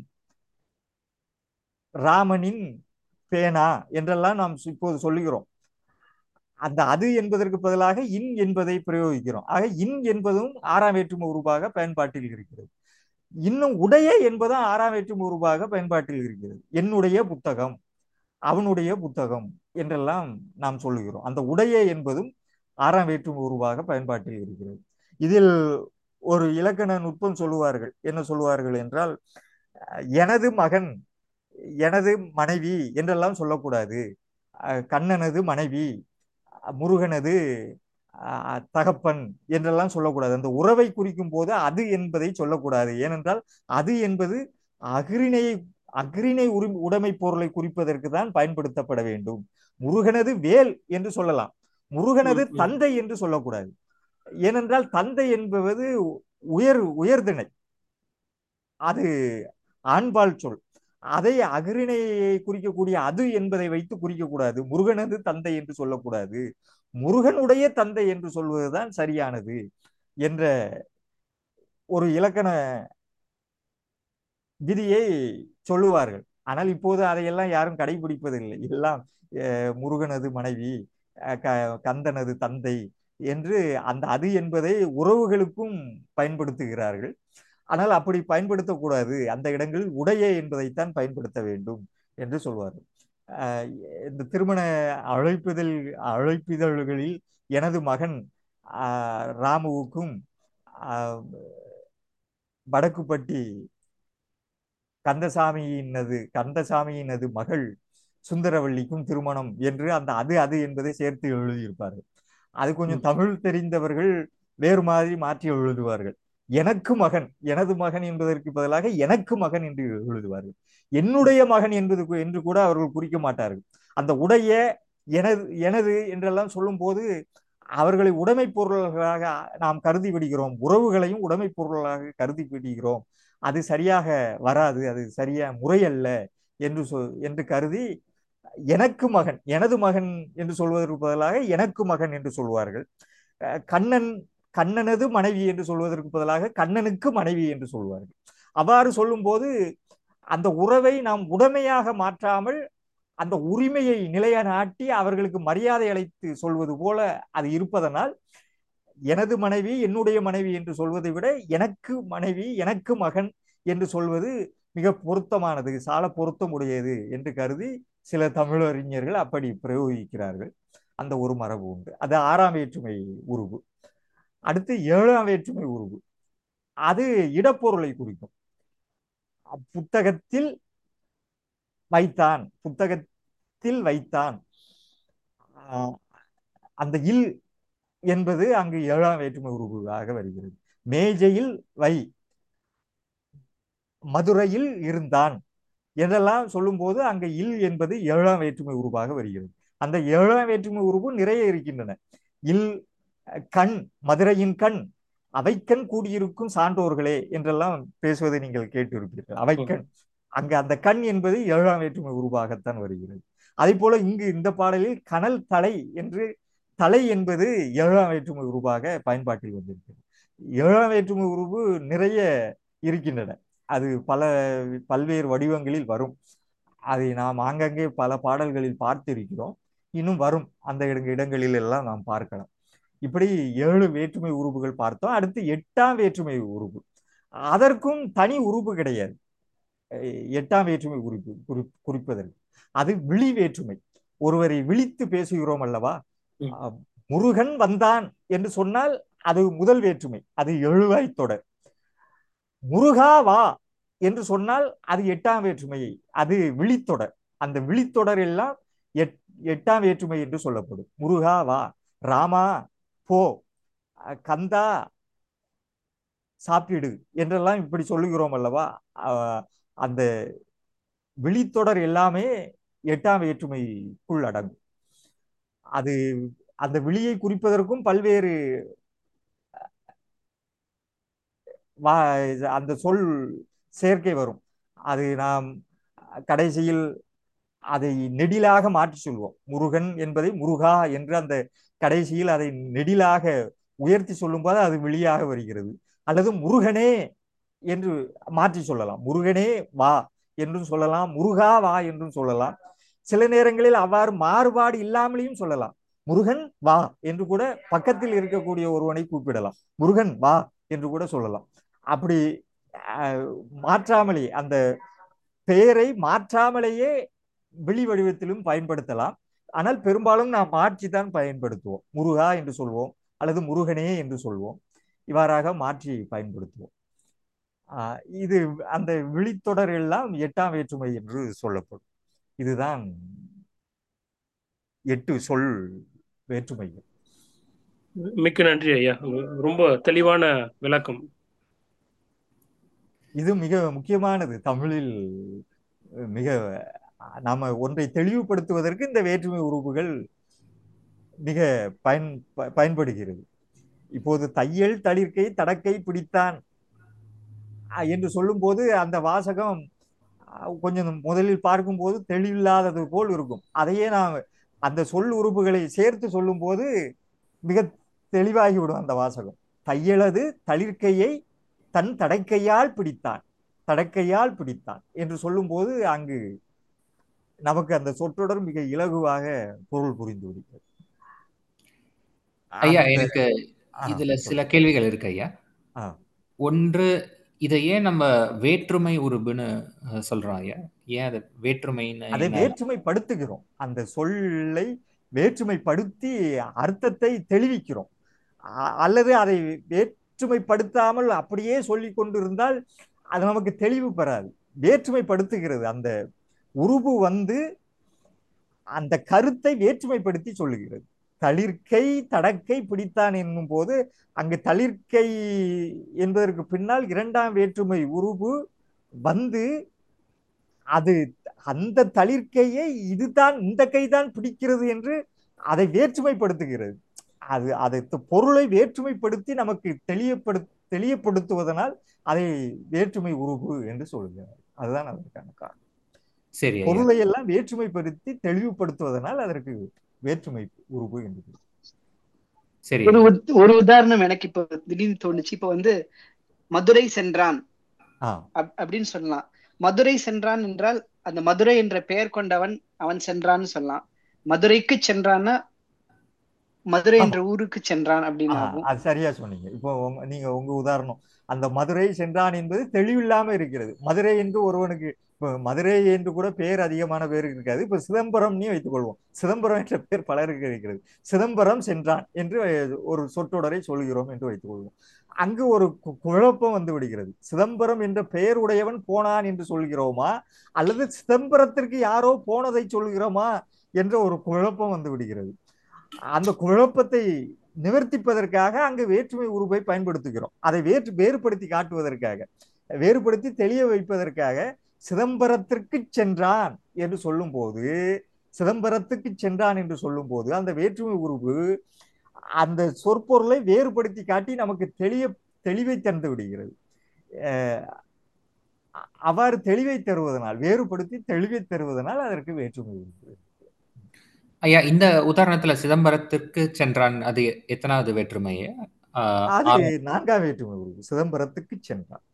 ராமனின் பேனா என்றெல்லாம் நாம் இப்போது சொல்லுகிறோம் அந்த அது என்பதற்கு பதிலாக இன் என்பதை பிரயோகிக்கிறோம் ஆக இன் என்பதும் ஆறாம் வேற்றுமை உருவாக பயன்பாட்டில் இருக்கிறது இன்னும் உடைய என்பதும் ஆறாம் வேற்றுமை உருவாக பயன்பாட்டில் இருக்கிறது என்னுடைய புத்தகம் அவனுடைய புத்தகம் என்றெல்லாம் நாம் சொல்லுகிறோம் அந்த உடைய என்பதும் ஆறாம் வேற்றுமை உருவாக பயன்பாட்டில் இருக்கிறது இதில் ஒரு இலக்கண நுட்பம் சொல்லுவார்கள் என்ன சொல்லுவார்கள் என்றால் எனது மகன் எனது மனைவி என்றெல்லாம் சொல்லக்கூடாது கண்ணனது மனைவி முருகனது தகப்பன் என்றெல்லாம் சொல்லக்கூடாது அந்த உறவை குறிக்கும் போது அது என்பதை சொல்லக்கூடாது ஏனென்றால் அது என்பது அகிரிணையை அக்ரிணை உரி உடைமை பொருளை குறிப்பதற்கு தான் பயன்படுத்தப்பட வேண்டும் முருகனது வேல் என்று சொல்லலாம் முருகனது தந்தை என்று சொல்லக்கூடாது ஏனென்றால் தந்தை என்பது உயர் உயர்திணை அது ஆண்பால் சொல் அதை அகிரிணையை குறிக்கக்கூடிய அது என்பதை வைத்து குறிக்கக்கூடாது முருகனது தந்தை என்று சொல்லக்கூடாது முருகனுடைய தந்தை என்று சொல்வதுதான் சரியானது என்ற ஒரு இலக்கண விதியை சொல்லுவார்கள் ஆனால் இப்போது அதையெல்லாம் யாரும் கடைபிடிப்பதில்லை எல்லாம் முருகனது மனைவி கந்தனது தந்தை என்று அந்த அது என்பதை உறவுகளுக்கும் பயன்படுத்துகிறார்கள் ஆனால் அப்படி பயன்படுத்தக்கூடாது அந்த இடங்களில் உடைய என்பதைத்தான் பயன்படுத்த வேண்டும் என்று சொல்வார்கள் இந்த திருமண அழைப்புதல் அழைப்பிதழ்களில் எனது மகன் ராமுவுக்கும் வடக்குப்பட்டி கந்தசாமியினது கந்தசாமியினது மகள் சுந்தரவள்ளிக்கும் திருமணம் என்று அந்த அது அது என்பதை சேர்த்து எழுதியிருப்பார்கள் அது கொஞ்சம் தமிழ் தெரிந்தவர்கள் வேறு மாதிரி மாற்றி எழுதுவார்கள் எனக்கு மகன் எனது மகன் என்பதற்கு பதிலாக எனக்கு மகன் என்று எழுதுவார்கள் என்னுடைய மகன் என்பது என்று கூட அவர்கள் குறிக்க மாட்டார்கள் அந்த உடைய எனது எனது என்றெல்லாம் சொல்லும் போது அவர்களை உடைமை பொருள்களாக நாம் கருதி விடுகிறோம் உறவுகளையும் உடைமை பொருள்களாக கருதி விடுகிறோம் அது சரியாக வராது அது சரியா முறையல்ல என்று சொ என்று கருதி எனக்கு மகன் எனது மகன் என்று சொல்வதற்கு பதிலாக எனக்கு மகன் என்று சொல்வார்கள் கண்ணன் கண்ணனது மனைவி என்று சொல்வதற்கு பதிலாக கண்ணனுக்கு மனைவி என்று சொல்வார்கள் அவ்வாறு சொல்லும்போது அந்த உறவை நாம் உடமையாக மாற்றாமல் அந்த உரிமையை நிலைய நாட்டி அவர்களுக்கு மரியாதை அளித்து சொல்வது போல அது இருப்பதனால் எனது மனைவி என்னுடைய மனைவி என்று சொல்வதை விட எனக்கு மனைவி எனக்கு மகன் என்று சொல்வது மிக பொருத்தமானது சால பொருத்தமுடையது என்று கருதி சில தமிழறிஞர்கள் அப்படி பிரயோகிக்கிறார்கள் அந்த ஒரு மரபு உண்டு அது ஆறாம் வேற்றுமை உருவு அடுத்து ஏழாம் வேற்றுமை உருவு அது இடப்பொருளை குறிக்கும் புத்தகத்தில் வைத்தான் புத்தகத்தில் வைத்தான் அந்த இல் என்பது அங்கு ஏழாம் வேற்றுமை உருவாக வருகிறது மேஜையில் வை மதுரையில் இருந்தான் என்றெல்லாம் சொல்லும்போது அங்க இல் என்பது ஏழாம் வேற்றுமை உருவாக வருகிறது அந்த ஏழாம் வேற்றுமை உருவு நிறைய இருக்கின்றன இல் கண் மதுரையின் கண் அவைக்கண் கூடியிருக்கும் சான்றோர்களே என்றெல்லாம் பேசுவதை நீங்கள் கேட்டிருப்பீர்கள் அவைக்கண் அங்க அந்த கண் என்பது ஏழாம் வேற்றுமை உருவாகத்தான் வருகிறது அதே போல இங்கு இந்த பாடலில் கனல் தலை என்று தலை என்பது ஏழாம் வேற்றுமை உருவாக பயன்பாட்டில் வந்திருக்கிறது ஏழாம் வேற்றுமை உருவு நிறைய இருக்கின்றன அது பல பல்வேறு வடிவங்களில் வரும் அதை நாம் ஆங்கங்கே பல பாடல்களில் பார்த்திருக்கிறோம் இன்னும் வரும் அந்த இடங்களில் எல்லாம் நாம் பார்க்கலாம் இப்படி ஏழு வேற்றுமை உருவுகள் பார்த்தோம் அடுத்து எட்டாம் வேற்றுமை உருவு அதற்கும் தனி உருவு கிடையாது எட்டாம் வேற்றுமை உறுப்பு குறி குறிப்பதற்கு அது விழி வேற்றுமை ஒருவரை விழித்து பேசுகிறோம் அல்லவா முருகன் வந்தான் என்று சொன்னால் அது முதல் வேற்றுமை அது எழுவாய் தொடர் முருகா வா என்று சொன்னால் அது எட்டாம் வேற்றுமை அது விழித்தொடர் அந்த விழித்தொடர் எல்லாம் எட் எட்டாம் வேற்றுமை என்று சொல்லப்படும் முருகா வா ராமா போ கந்தா சாப்பிடு என்றெல்லாம் இப்படி சொல்லுகிறோம் அல்லவா அந்த விழித்தொடர் எல்லாமே எட்டாம் வேற்றுமைக்குள் அடங்கும் அது அந்த விழியை குறிப்பதற்கும் பல்வேறு வா அந்த சொல் சேர்க்கை வரும் அது நாம் கடைசியில் அதை நெடிலாக மாற்றி சொல்வோம் முருகன் என்பதை முருகா என்று அந்த கடைசியில் அதை நெடிலாக உயர்த்தி சொல்லும்போது அது வெளியாக வருகிறது அல்லது முருகனே என்று மாற்றி சொல்லலாம் முருகனே வா என்றும் சொல்லலாம் முருகா வா என்றும் சொல்லலாம் சில நேரங்களில் அவ்வாறு மாறுபாடு இல்லாமலேயும் சொல்லலாம் முருகன் வா என்று கூட பக்கத்தில் இருக்கக்கூடிய ஒருவனை கூப்பிடலாம் முருகன் வா என்று கூட சொல்லலாம் அப்படி அஹ், மாற்றாமலே அந்த பெயரை மாற்றாமலேயே வெளி வடிவத்திலும் பயன்படுத்தலாம் ஆனால் பெரும்பாலும் நாம் மாற்றி தான் பயன்படுத்துவோம் முருகா என்று சொல்வோம் அல்லது முருகனே என்று சொல்வோம் இவ்வாறாக மாற்றி பயன்படுத்துவோம் ஆஹ் இது அந்த விழித்தொடர் எல்லாம் எட்டாம் வேற்றுமை என்று சொல்லப்படும் இதுதான் எட்டு சொல் வேற்றுமைகள் மிக்க நன்றி ஐயா ரொம்ப தெளிவான விளக்கம் இது மிக முக்கியமானது தமிழில் மிக நாம ஒன்றை தெளிவுபடுத்துவதற்கு இந்த வேற்றுமை உறுப்புகள் மிக பயன் ப- பயன்படுகிறது இப்போது தையல் தளிர்க்கை தடக்கை பிடித்தான் அஹ் என்று சொல்லும்போது அந்த வாசகம் அஹ், கொஞ்சம் முதலில் பார்க்கும்போது தெளிவில்லாதது போல் இருக்கும் அதையே நாம் அந்த சொல் உறுப்புகளை சேர்த்து சொல்லும்போது மிக தெளிவாகிவிடும் அந்த வாசகம் தையலது தளிர்க்கையை தன் தடக்கையால் பிடித்தான் தடக்கையால் பிடித்தான் என்று சொல்லும்போது அங்கு நமக்கு அந்த சொற்றொடர் மிக இலகுவாக பொருள் புரிந்து விடுகிறது ஐயா அந்த- எனக்கு ஆ, இதுல சில சொல்லுங்க. கேள்விகள் இருக்கு ஐயா ஆ. ஒன்று இதை ஏன் நம்ம வேற்றுமை உருபுன்னு அஹ், சொல்றோம் ஐயா ஏன் அது வேற்றுமைன்னு அதை என்ன வேற்றுமைப்படுத்துகிறோம் அந்த சொல்லை வேற்றுமைப்படுத்தி அர்த்தத்தை தெளிவிக்கிறோம் அ- அல்லது அதை வேற்றுமைப்படுத்தாமல் அப்படியே சொல்லி கொண்டிருந்தால் அது நமக்கு தெளிவு பெறாது வேற்றுமைப்படுத்துகிறது அந்த உருபு வந்து அந்த கருத்தை வேற்றுமைப்படுத்தி சொல்லுகிறது தளிர்க்கை தடக்கை பிடித்தான் என்னும் போது அங்கு தளிர்க்கை என்பதற்கு பின்னால் இரண்டாம் வேற்றுமை உருபு வந்து அது அந்த தளிர்க்கையை இதுதான் இந்த கைதான் பிடிக்கிறது என்று அதை வேற்றுமைப்படுத்துகிறது அது அதை த- பொருளை வேற்றுமைப்படுத்தி நமக்கு தெளியப்படு தெளியப்படுத்துவதனால் அதை வேற்றுமை உருவு என்று சொல்கிறார் அதுதான் அதற்கான காரணம் சரி ஐயா பொருளை எல்லாம் வேற்றுமைப்படுத்தி தெளிவுபடுத்துவதனால் அதற்கு வேற்றுமை உருவு என்று பெயர். சரி ஒரு ஐயா உத்- ஒரு உதாரணம் எனக்கு இப்ப திடீர்னு தோணுச்சு இப்ப வந்து மதுரை சென்றான் ஆ அப்- அப்படின்னு சொல்லலாம் மதுரை சென்றான் என்றால் அந்த மதுரை என்ற பெயர் கொண்டவன் அவன் சென்றான்னு சொல்லலாம் மதுரைக்கு சென்றான்னா மதுரை ஆமா என்ற ஊருக்கு சென்றான் அப்படின்னு ஆ, ஆகும் அது சரியா சொன்னீங்க இப்போ உங்க- நீங்க உங்க உதாரணம் அந்த மதுரை சென்றான் என்பது தெளிவில்லாம இருக்கிறது மதுரை என்று ஒருவனுக்கு இப்போ மதுரை என்று கூட பேர் அதிகமான பேருக்கு இருக்காது இப்போ சிதம்பரம்னே வைத்துக் கொள்வோம் சிதம்பரம் என்ற பேர் பலருக்கு இருக்கிறது சிதம்பரம் சென்றான் என்று ஒரு சொற்றொடரை சொல்கிறோம் என்று வைத்துக் கொள்வோம் அங்கு ஒரு கு- குழப்பம் வந்து விடுகிறது சிதம்பரம் என்ற பெயர் உடையவன் போனான் என்று சொல்கிறோமா அல்லது சிதம்பரத்திற்கு யாரோ போனதை சொல்கிறோமா என்ற ஒரு குழப்பம் வந்து விடுகிறது அந்த குழப்பத்தை நிவர்த்திப்பதற்காக அங்கு வேற்றுமை உருவை பயன்படுத்துகிறோம் அதை வேற்று வேறுபடுத்தி காட்டுவதற்காக வேறுபடுத்தி தெளிய வைப்பதற்காக சிதம்பரத்திற்கு சென்றான் என்று சொல்லும்போது சிதம்பரத்துக்கு சென்றான் என்று சொல்லும்போது அந்த வேற்றுமை உருவு அந்த சொற்பொருளை வேறுபடுத்தி காட்டி நமக்கு தெளிய தெளிவை தந்து விடுகிறது அஹ் அவ்வாறு தெளிவை தருவதனால் வேறுபடுத்தி தெளிவை தருவதனால் அதற்கு வேற்றுமை உருவு ஐயா இந்த உதாரணத்துல சிதம்பரத்திற்கு சென்றான் அது எத்தனாவது வேற்றுமை ஆஹ் அது ஆறு. நான்காம் வேற்றுமை உருவு சிதம்பரத்துக்கு சென்றான்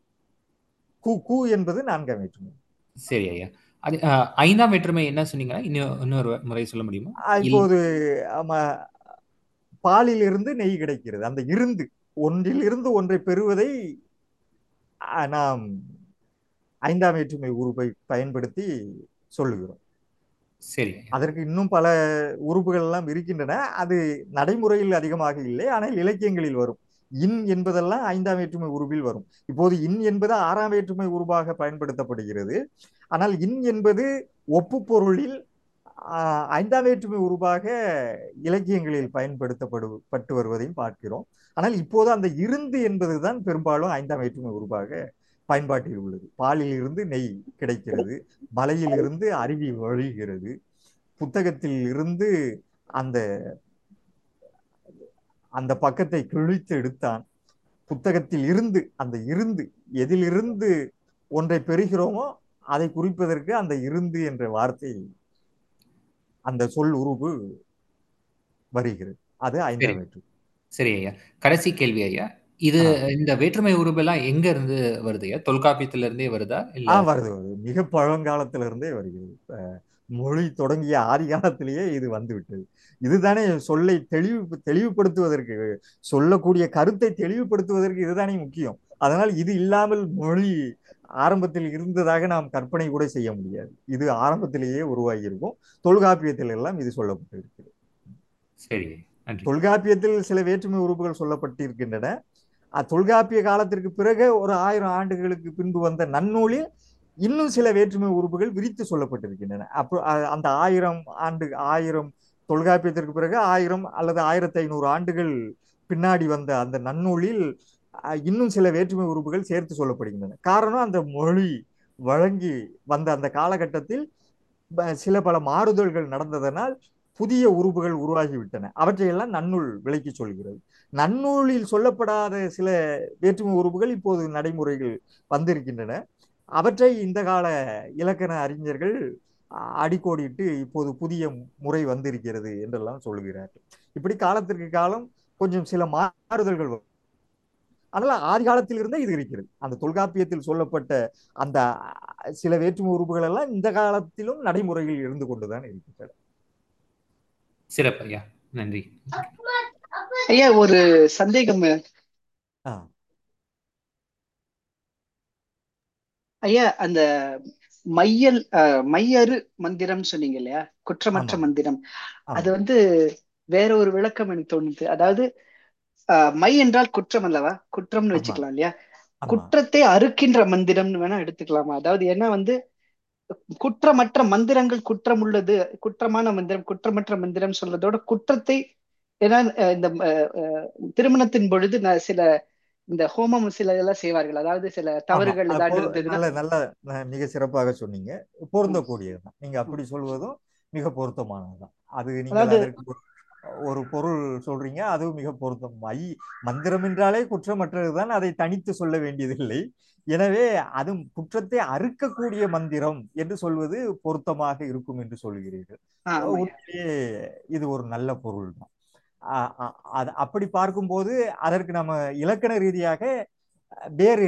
கு கு என்பது நான்காம் வேற்றுமை சரி ஐயா அது ஆஹ், ஐந்தாம் வேற்றுமை என்ன சொன்னீங்கன்னா இன்னும் இன்னொரு முறை சொல்ல முடியுமா ஆஹ் இல் இப்போது ஆமா, பாலில் இருந்து நெய் கிடைக்கிறது அந்த இருந்து ஒன்றில் இருந்து ஒன்றை பெறுவதை ஆஹ், நாம் ஐந்தாம் வேற்றுமை உருவை பயன்படுத்தி சொல்லுகிறோம் சரி ஐயா அதற்கு இன்னும் பல உறுப்புகள் எல்லாம் இருக்கின்றன அது நடைமுறையில் அதிகமாக இல்லை ஆனால் இலக்கியங்களில் வரும் இன் என்பதெல்லாம் ஐந்தாம் வேற்றுமை உருவில் வரும் இப்போது இன் என்பது ஆறாம் வேற்றுமை உருவாக பயன்படுத்தப்படுகிறது ஆனால் இன் என்பது ஒப்பு பொருளில் ஆஹ், ஐந்தாம் வேற்றுமை உருவாக இலக்கியங்களில் பயன்படுத்தப்படு பட்டு வருவதையும் பார்க்கிறோம் ஆனால் இப்போது அந்த இருந்து என்பதுதான் பெரும்பாலும் ஐந்தாம் வேற்றுமை உருவாக பயன்பாட்டில் உள்ளது பாலில் இருந்து நெய் கிடைக்கிறது மலையில் இருந்து அருவி வழிகிறது புத்தகத்தில் இருந்து அந்த அந்த பக்கத்தை கிழித்து எடுத்தான் புத்தகத்தில் இருந்து அந்த இருந்து எதிலிருந்து ஒன்றை பெறுகிறோமோ அதை குறிப்பதற்கு அந்த இருந்து என்ற வார்த்தை அந்த சொல் உருவு வருகிறது அது சரி ஐந்தாம் வேற்றுமை சரி ஐயா கடைசி கேள்வி ஐயா இது ஆ இந்த வேற்றுமை உருவெல்லாம் எங்க இருந்து வருது ஐயா தொல்காப்பியத்துல இருந்தே வருதா இல்ல ஆ வருது வருது மிக பழங்காலத்துல இருந்தே வருகிறது அஹ் மொழி தொடங்கிய ஆதி காலத்திலேயே இது வந்து விட்டது இதுதானே சொல்லை தெளிவு தெளிவுபடுத்துவதற்கு சொல்லக்கூடிய கருத்தை தெளிவுபடுத்துவதற்கு இதுதானே முக்கியம் அதனால் இது இல்லாமல் மொழி ஆரம்பத்தில் இருந்ததாக நாம் கற்பனை கூட செய்ய முடியாது இது ஆரம்பத்திலேயே உருவாகி இருக்கும் தொல்காப்பியத்தில் எல்லாம் இது சொல்லப்பட்டிருக்கிறது சரி நன்றி தொல்காப்பியத்தில் சில வேற்றுமை உறுப்புகள் சொல்லப்பட்டிருக்கின்றன அ- தொல்காப்பிய காலத்திற்கு பிறகு ஒரு ஆயிரம் ஆண்டுகளுக்கு பின்பு வந்த நன்னூலில் இன்னும் சில வேற்றுமை உறுப்புகள் விரித்து சொல்லப்பட்டிருக்கின்றன அப்போ அ- அந்த ஆயிரம் ஆண்டு ஆயிரம் தொல்காப்பியத்திற்கு பிறகு ஆயிரம் அல்லது ஆயிரத்தி ஐநூறு ஆண்டுகள் பின்னாடி வந்த அந்த நன்னூலில் அ, இன்னும் சில வேற்றுமை உறுப்புகள் சேர்த்து சொல்லப்படுகின்றன காரணம் அந்த மொழி வழங்கி வந்த அந்த காலகட்டத்தில் ப- சில பல மாறுதல்கள் நடந்ததனால் புதிய உறுப்புகள் உருவாகிவிட்டன அவற்றையெல்லாம் நன்னூல் விளக்கி சொல்கிறது நன்னூலில் சொல்லப்படாத சில வேற்றுமை உறுப்புகள் இப்போது நடைமுறைகள் வந்திருக்கின்றன அவற்றை இந்த கால இலக்கண அறிஞர்கள் அ- அடிக்கோடிட்டு இப்போது புதிய முறை வந்திருக்கிறது என்றெல்லாம் சொல்லுகிறார்கள் இப்படி காலத்திற்கு காலம் கொஞ்சம் சில மாறுதல்கள் வரும். அதனால ஆதி காலத்தில் இருந்தே இது இருக்கிறது அந்த தொல்காப்பியத்தில் சொல்லப்பட்ட அந்த அ, சில வேற்றுமை உறுப்புகள் எல்லாம் இந்த காலத்திலும் நடைமுறையில் இருந்து கொண்டுதான் இருக்கின்றன சிறப்பு ஐயா நன்றி ஐயா ஒரு சந்தேகம் ஆ, ஐயா அந்த மையல் அஹ், மையறு மந்திரம் சொன்னீங்க இல்லையா குற்றமற்ற ஆமா மந்திரம் அது ஆமா வந்து வேற ஒரு விளக்கம் எனக்கு தோணுது அதாவது அஹ், மை என்றால் குற்றம் அல்லவா குற்றம்னு ஆமா வச்சுக்கலாம் இல்லையா ஆமா குற்றத்தை அறுக்கின்ற மந்திரம்னு வேணா எடுத்துக்கலாமா அதாவது ஏன்னா வந்து குற்றமற்ற மந்திரங்கள் குற்றம் உள்ளது குற்றமான மந்திரம் குற்றமற்ற மந்திரம் சொல்றதோட குற்றத்தை ஏன்னா அஹ், இந்த அஹ், அஹ், திருமணத்தின் பொழுது நான் சில இந்த ஹோமம் சில இதெல்லாம் செய்வார்கள் அதாவது சில ஆமா தவறுகள் அது ஏதாவது பொ- இருந்ததுன்னா நல்ல நல்ல ந- மிக சிறப்பாக சொன்னீங்க ம், பொருந்தக்கூடியதுதான் நீங்க ம், அப்படி சொல்வதும் மிக பொருத்தமானதுதான் அது நீங்கள் அதாவது அதற்கு ஒரு ஒரு பொருள் சொல்றீங்க அதுவும் மிக பொருத்தம் மை மந்திரம் என்றாலே குற்றமற்றதுதான் அதை தனித்து சொல்ல வேண்டியதில்லை எனவே அது குற்றத்தை அறுக்கக்கூடிய மந்திரம் என்று சொல்வது பொருத்தமாக இருக்கும் என்று சொல்கிறீர்கள் ஆ, ஆமாய்யா உண்மையிலேயே இது ஒரு நல்ல பொருள் தான் அது அப்படி பார்க்கும்போது அதற்கு நம்ம இலக்கண ரீதியாக வேறு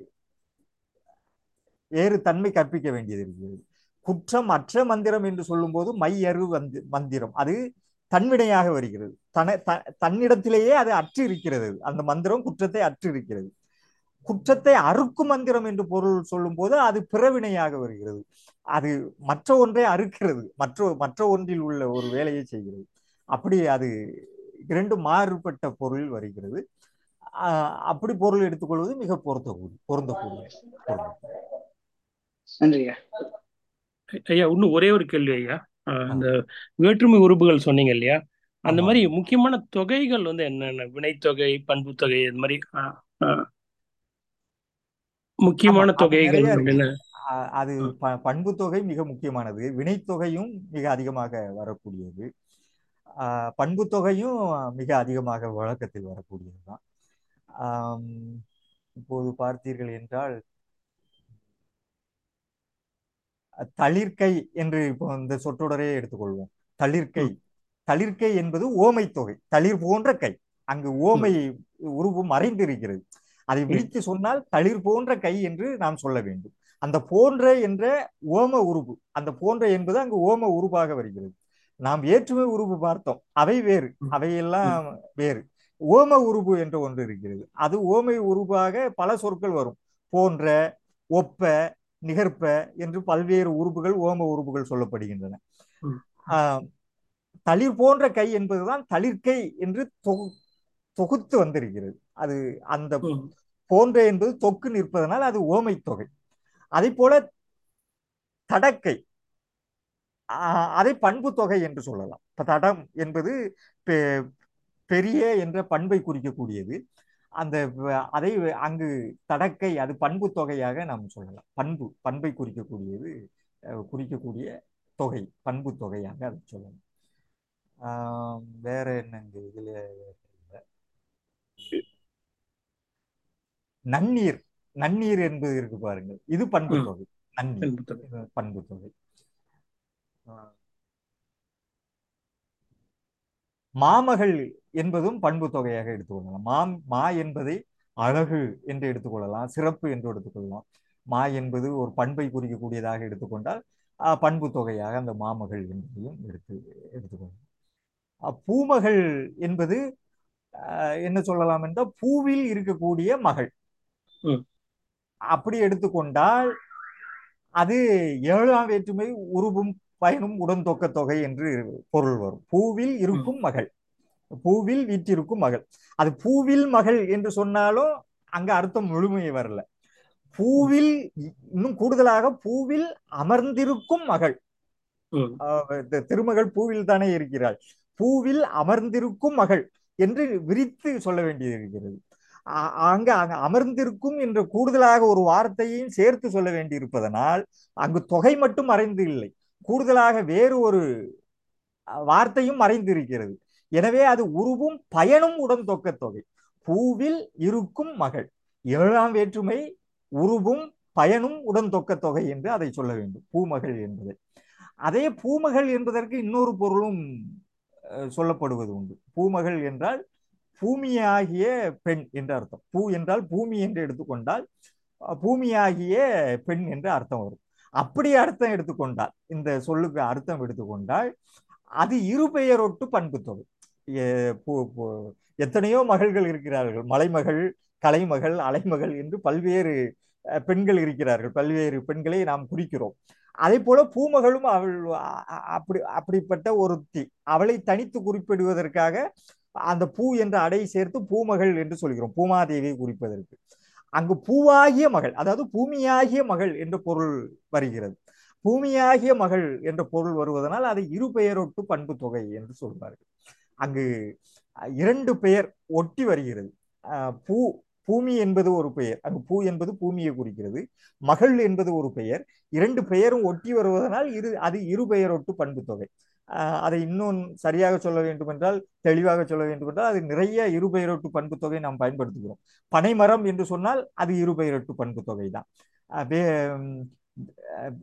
வேறு தன்மை கற்பிக்க வேண்டியது இருக்கிறது குற்றம் அற்ற மந்திரம் என்று சொல்லும்போது மையறு வந்து மந்திரம் அது தன்வினையாக வருகிறது தன த- தன்னிடத்திலேயே அது அற்று இருக்கிறது அந்த மந்திரம் குற்றத்தை அற்று இருக்கிறது குற்றத்தை அறுக்கும் மந்திரம் என்று பொருள் சொல்லும்போது அது பிறவினையாக வருகிறது அது மற்ற ஒன்றை அறுக்கிறது மற்ற மற்ற ஒன்றில் உள்ள ஒரு வேலையை செய்கிறது அப்படி அது இரண்டு மாறுபட்ட பொருள் வருகிறது ஆஹ் அப்படி பொருள் எடுத்துக்கொள்வது மிக பொருத்தக்கூடிய பொருந்தக்கூடிய பொருள் நன்றியா ஐயா இன்னும் ஒரே ஒரு கேள்வி ஐயா அஹ் ஆ, அந்த வேற்றுமை உறுப்புகள் சொன்னீங்க இல்லையா அந்த ஆமா மாதிரி முக்கியமான தொகைகள் வந்து என்னென்ன வினைத்தொகை பண்புத்தொகை இது மாதிரி அஹ், அஹ், ஆமா முக்கியமான அது தொகைகள் நிறைய இருக்கு அப்படின்னு அ- அது ம், ப பண்பு தொகை மிக முக்கியமானது வினைத்தொகையும் மிக அதிகமாக வரக்கூடியது ஆஹ் பண்பு தொகையும் மிக அதிகமாக வழக்கத்தில் வரக்கூடியது தான் இப்போது பார்த்தீர்கள் என்றால் தளிர்க்கை என்று இப்போ இந்த சொற்றொடரே எடுத்துக்கொள்வோம் தளிர்க்கை ம், தளிர்க்கை என்பது ஓமை தொகை தளிர் போன்ற கை அங்கு ம், ஓமை உருவம் மறைந்து இருக்கிறது அதை ம், விரித்து சொன்னால் தளிர் போன்ற கை என்று நாம் சொல்ல வேண்டும் அந்த போன்ற என்ற ஓம உருவு அந்த போன்ற என்பது அங்கு ஓம உருவாக வருகிறது நாம் வேற்றுமை உருவு பார்த்தோம் அவை வேறு ம், ம், அவையெல்லாம் வேறு ஓம உருவு என்ற ஒன்று இருக்கிறது அது ஓமை உருவாக பல சொற்கள் வரும் போன்ற ஒப்ப நிகர்ப்ப என்று பல்வேறு உறுப்புகள் ஓம உறுப்புகள் சொல்லப்படுகின்றன ம், ஆஹ் தளிர் போன்ற கை என்பதுதான் தளிர்க்கை என்று தொகு தொகுத்து வந்திருக்கிறது அது அந்த ம், போன்ற என்பது தொக்கு நிற்பதனால் அது ஓமை தொகை அதை போல தடக்கை ஆஹ் அதை பண்பு தொகை என்று சொல்லலாம் இப்ப தடம் என்பது பெ- பெரிய என்ற பண்பை குறிக்கக்கூடியது அந்த வ- அதை அங்கு தடக்கை அது பண்பு தொகையாக நாம் சொல்லலாம் பண்பு பண்பை குறிக்கக்கூடியது அஹ், குறிக்கக்கூடிய தொகை பண்பு தொகையாக அதை சொல்லலாம் ஆஹ் வேற என்னங்க இதுல நன்னீர் நன்னீர் என்பது இருக்கு பாருங்கள் இது பண்பு ம், தொகை நன்னீர் பண்புத்தொகை இது பண்பு தொகை ஆஹ் மாமகள் என்பதும் பண்பு தொகையாக எடுத்துக்கொள்ளலாம் மாம் மா என்பதை அழகு என்று எடுத்துக்கொள்ளலாம் சிறப்பு என்று எடுத்துக்கொள்ளலாம் மா என்பது ஒரு பண்பை குறிக்கக்கூடியதாக எடுத்துக்கொண்டால் ஆஹ் பண்பு தொகையாக அந்த மாமகள் என்பதையும் எடுத்து எடுத்துக்கொள்ளலாம் ஆஹ் பூமகள் என்பது ஆஹ் என்ன சொல்லலாம் என்றால் பூவில் இருக்கக்கூடிய மகள் ம். அப்படி எடுத்துக்கொண்டால் அது ஏழாம் வேற்றுமை உருவும் பயனும் உடன் தொக்க தொகை என்று பொருள் வரும் பூவில் இருக்கும் மகள் பூவில் வீற்றிருக்கும் மகள் அது பூவில் மகள் என்று சொன்னாலும் அங்க அர்த்தம் முழுமையை வரல பூவில் இன்னும் கூடுதலாக பூவில் அமர்ந்திருக்கும் மகள் ம். ஆஹ் இந்த திருமகள் பூவில் தானே இருக்கிறாள் பூவில் அமர்ந்திருக்கும் மகள் என்று விரித்து சொல்ல வேண்டியது இருக்கிறது ஆ- அங்க அங்க அமர்ந்திருக்கும் என்ற கூடுதலாக ஒரு வார்த்தையையும் சேர்த்து சொல்ல வேண்டியிருப்பதனால் அங்கு தொகை மட்டும் மறைந்து இல்லை கூடுதலாக வேறு ஒரு அஹ், வார்த்தையும் மறைந்து இருக்கிறது எனவே அது உருவும் பயனும் உடன் தொக்க தொகை பூவில் இருக்கும் மகள் ஏழாம் வேற்றுமை உருவும் பயனும் உடன் தொக்க தொகை என்று அதை சொல்ல வேண்டும் பூமகள் என்பதை அதே பூமகள் என்பதற்கு இன்னொரு பொருளும் அஹ், சொல்லப்படுவது உண்டு பூமகள் என்றால் பூமியாகிய பெண் என்று அர்த்தம் பூ என்றால் பூமி என்று எடுத்துக்கொண்டால் அஹ், பூமியாகிய பெண் என்று அர்த்தம் வரும் அப்படி அர்த்தம் எடுத்துக்கொண்டால் இந்த சொல்லுக்கு அர்த்தம் எடுத்துக்கொண்டால் அது இரு பெயரொட்டு பண்பு தொகை எ- பூ- பூ- எத்தனையோ மகள்கள் இருக்கிறார்கள் மலைமகள் கலைமகள் அலைமகள் என்று பல்வேறு அஹ், பெண்கள் இருக்கிறார்கள் பல்வேறு பெண்களை நாம் குறிக்கிறோம் அதே போல பூமகளும் அவள் அ- அ- அப்படி அப்படிப்பட்ட ஒருத்தி அவளை தனித்து குறிப்பிடுவதற்காக அந்த பூ என்ற அடை சேர்த்து பூமகள் என்று சொல்கிறோம் பூமாதேவியை குறிப்பதற்கு அங்கு பூவாகிய மகள் அதாவது பூமியாகிய மகள் என்ற பொருள் வருகிறது பூமியாகிய மகள் என்ற பொருள் வருவதனால் அதை இரு பெயரொட்டு பண்பு தொகை என்று சொல்வார்கள் அங்கு அஹ், இரண்டு பெயர் ஒட்டி வருகிறது அஹ், பூ பூமி என்பது ஒரு பெயர் அங்கு பூ என்பது பூமியை குறிக்கிறது மகள் என்பது ஒரு பெயர் இரண்டு பெயரும் ஒட்டி வருவதனால் இரு அது இரு பெயரொட்டு பண்பு தொகை அஹ், அதை இன்னும் சரியாக சொல்ல வேண்டும் என்றால் தெளிவாக சொல்ல வேண்டும் என்றால் அது நிறைய இரு பெயரொட்டு பண்பு தொகை நாம் பயன்படுத்துகிறோம் பனைமரம் என்று சொன்னால் அது இரு பெயரொட்டு பண்பு தொகை தான் அஹ், வே- அஹ்,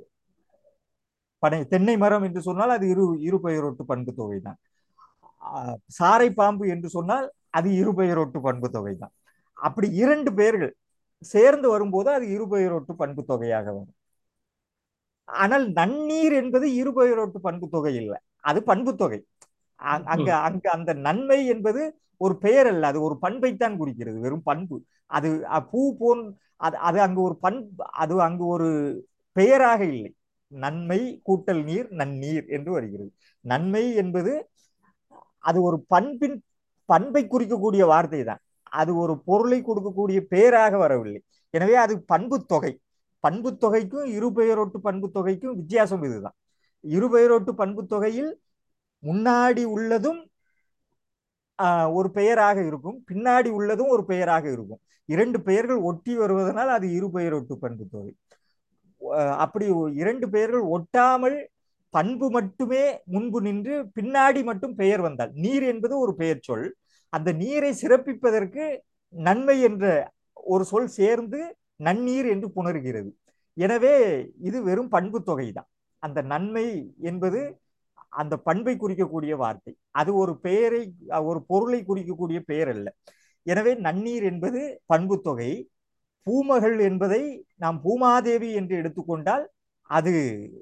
பனை தென்னை மரம் என்று சொன்னால் அது இரு இரு பெயரொட்டு பண்பு தொகை தான் ஆஹ் சாரை பாம்பு என்று சொன்னால் அது இரு பெயரொட்டு பண்பு தொகை தான் அப்படி இரண்டு பெயர்கள் சேர்ந்து வரும்போது அது இரு பெயரொட்டு பண்பு தொகையாக வரும் ஆனால் நன்னீர் என்பது இரு பெயரொட்டு பண்பு தொகை இல்லை அது பண்பு தொகை அ- அங்க அங்க அந்த நன்மை என்பது ஒரு பெயர் அல்ல அது ஒரு பண்பைத்தான் குறிக்கிறது வெறும் பண்பு அது அ- பூ போன் அது அது அங்கு ஒரு பண்பு அது அங்கு ஒரு பெயராக இல்லை நன்மை கூட்டல் நீர் நன்னீர் என்று வருகிறது நன்மை என்பது அது ஒரு பண்பின் பண்பை குறிக்கக்கூடிய வார்த்தை தான் அது ஒரு பொருளை கொடுக்கக்கூடிய பெயராக வரவில்லை எனவே அது பண்பு தொகை பண்பு தொகைக்கும் இரு பெயரொட்டு பண்பு தொகைக்கும் வித்தியாசம் இதுதான் இரு பெயரொட்டு பண்பு தொகையில் முன்னாடி உள்ளதும் ஆஹ், ஒரு பெயராக இருக்கும் பின்னாடி உள்ளதும் ஒரு பெயராக இருக்கும் இரண்டு பெயர்கள் ஒட்டி வருவதனால் அது இரு பெயரொட்டு பண்பு தொகை அஹ் அப்படி ஒ- இரண்டு பெயர்கள் ஒட்டாமல் பண்பு மட்டுமே முன்பு நின்று பின்னாடி மட்டும் பெயர் வந்தால் நீர் என்பது ஒரு பெயர் சொல் அந்த நீரை சிறப்பிப்பதற்கு நன்மை என்ற ஒரு சொல் சேர்ந்து நன்னீர் என்று புணர்கிறது எனவே இது வெறும் பண்பு தொகை தான் அந்த நன்மை என்பது அந்த பண்பை குறிக்கக்கூடிய வார்த்தை அது ஒரு பெயரை ஒரு பொருளை குறிக்கக்கூடிய பெயர் அல்ல எனவே நன்னீர் என்பது பண்பு தொகை பூமகள் என்பதை நாம் பூமாதேவி என்று எடுத்துக்கொண்டால் அது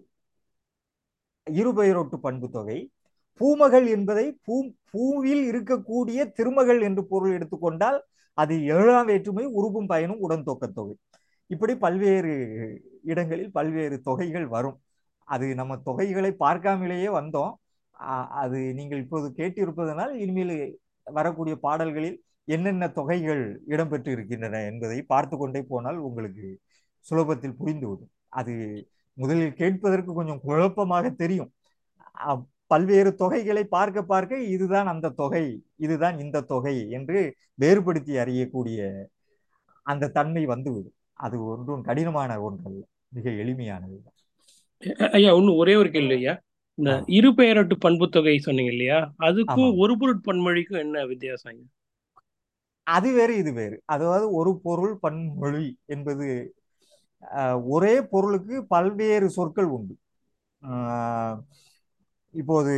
இருபெயரொட்டு பண்பு தொகை பூமகள் என்பதை பூ பூவில் இருக்கக்கூடிய திருமகள் என்று பொருள் எடுத்துக்கொண்டால் அது ஏழாம் வேற்றுமை உருவும் பயனும் உடன் தொக்கத் தொகை இப்படி பல்வேறு இடங்களில் பல்வேறு தொகைகள் வரும் அது நம்ம தொகைகளை பார்க்காமலேயே வந்தோம் ஆ- அது நீங்கள் இப்போது கேட்டிருப்பதனால் இனிமேல் வரக்கூடிய பாடல்களில் என்னென்ன தொகைகள் இடம்பெற்று இருக்கின்றன என்பதை பார்த்து கொண்டே போனால் உங்களுக்கு சுலபத்தில் புரிந்துவிடும் அது முதலில் கேட்பதற்கு கொஞ்சம் குழப்பமாக தெரியும் அ- பல்வேறு தொகைகளை பார்க்க பார்க்க இதுதான் அந்த தொகை இதுதான் இந்த தொகை என்று வேறுபடுத்தி அறியக்கூடிய அந்த தன்மை வந்துவிடும் அது ஒன்றும் கடினமான ஒன்றல்ல மிக எளிமையானது அ- ஐயா இன்னும் ஒரே ஒரு கேள்வி ஐயா இந்த ஆ. இரு பெயரட்டு பண்பு தொகை சொன்னீங்க இல்லையா அதுக்கும் ஆமாம். ஒரு பொருட் பன்மொழிக்கும் என்ன வித்தியாசம் ஐயா அது வேறு இது வேறு அதாவது ஒரு பொருள் பன்மொழி என்பது அஹ், ஒரே பொருளுக்கு பல்வேறு சொற்கள் உண்டு அஹ், இப்போது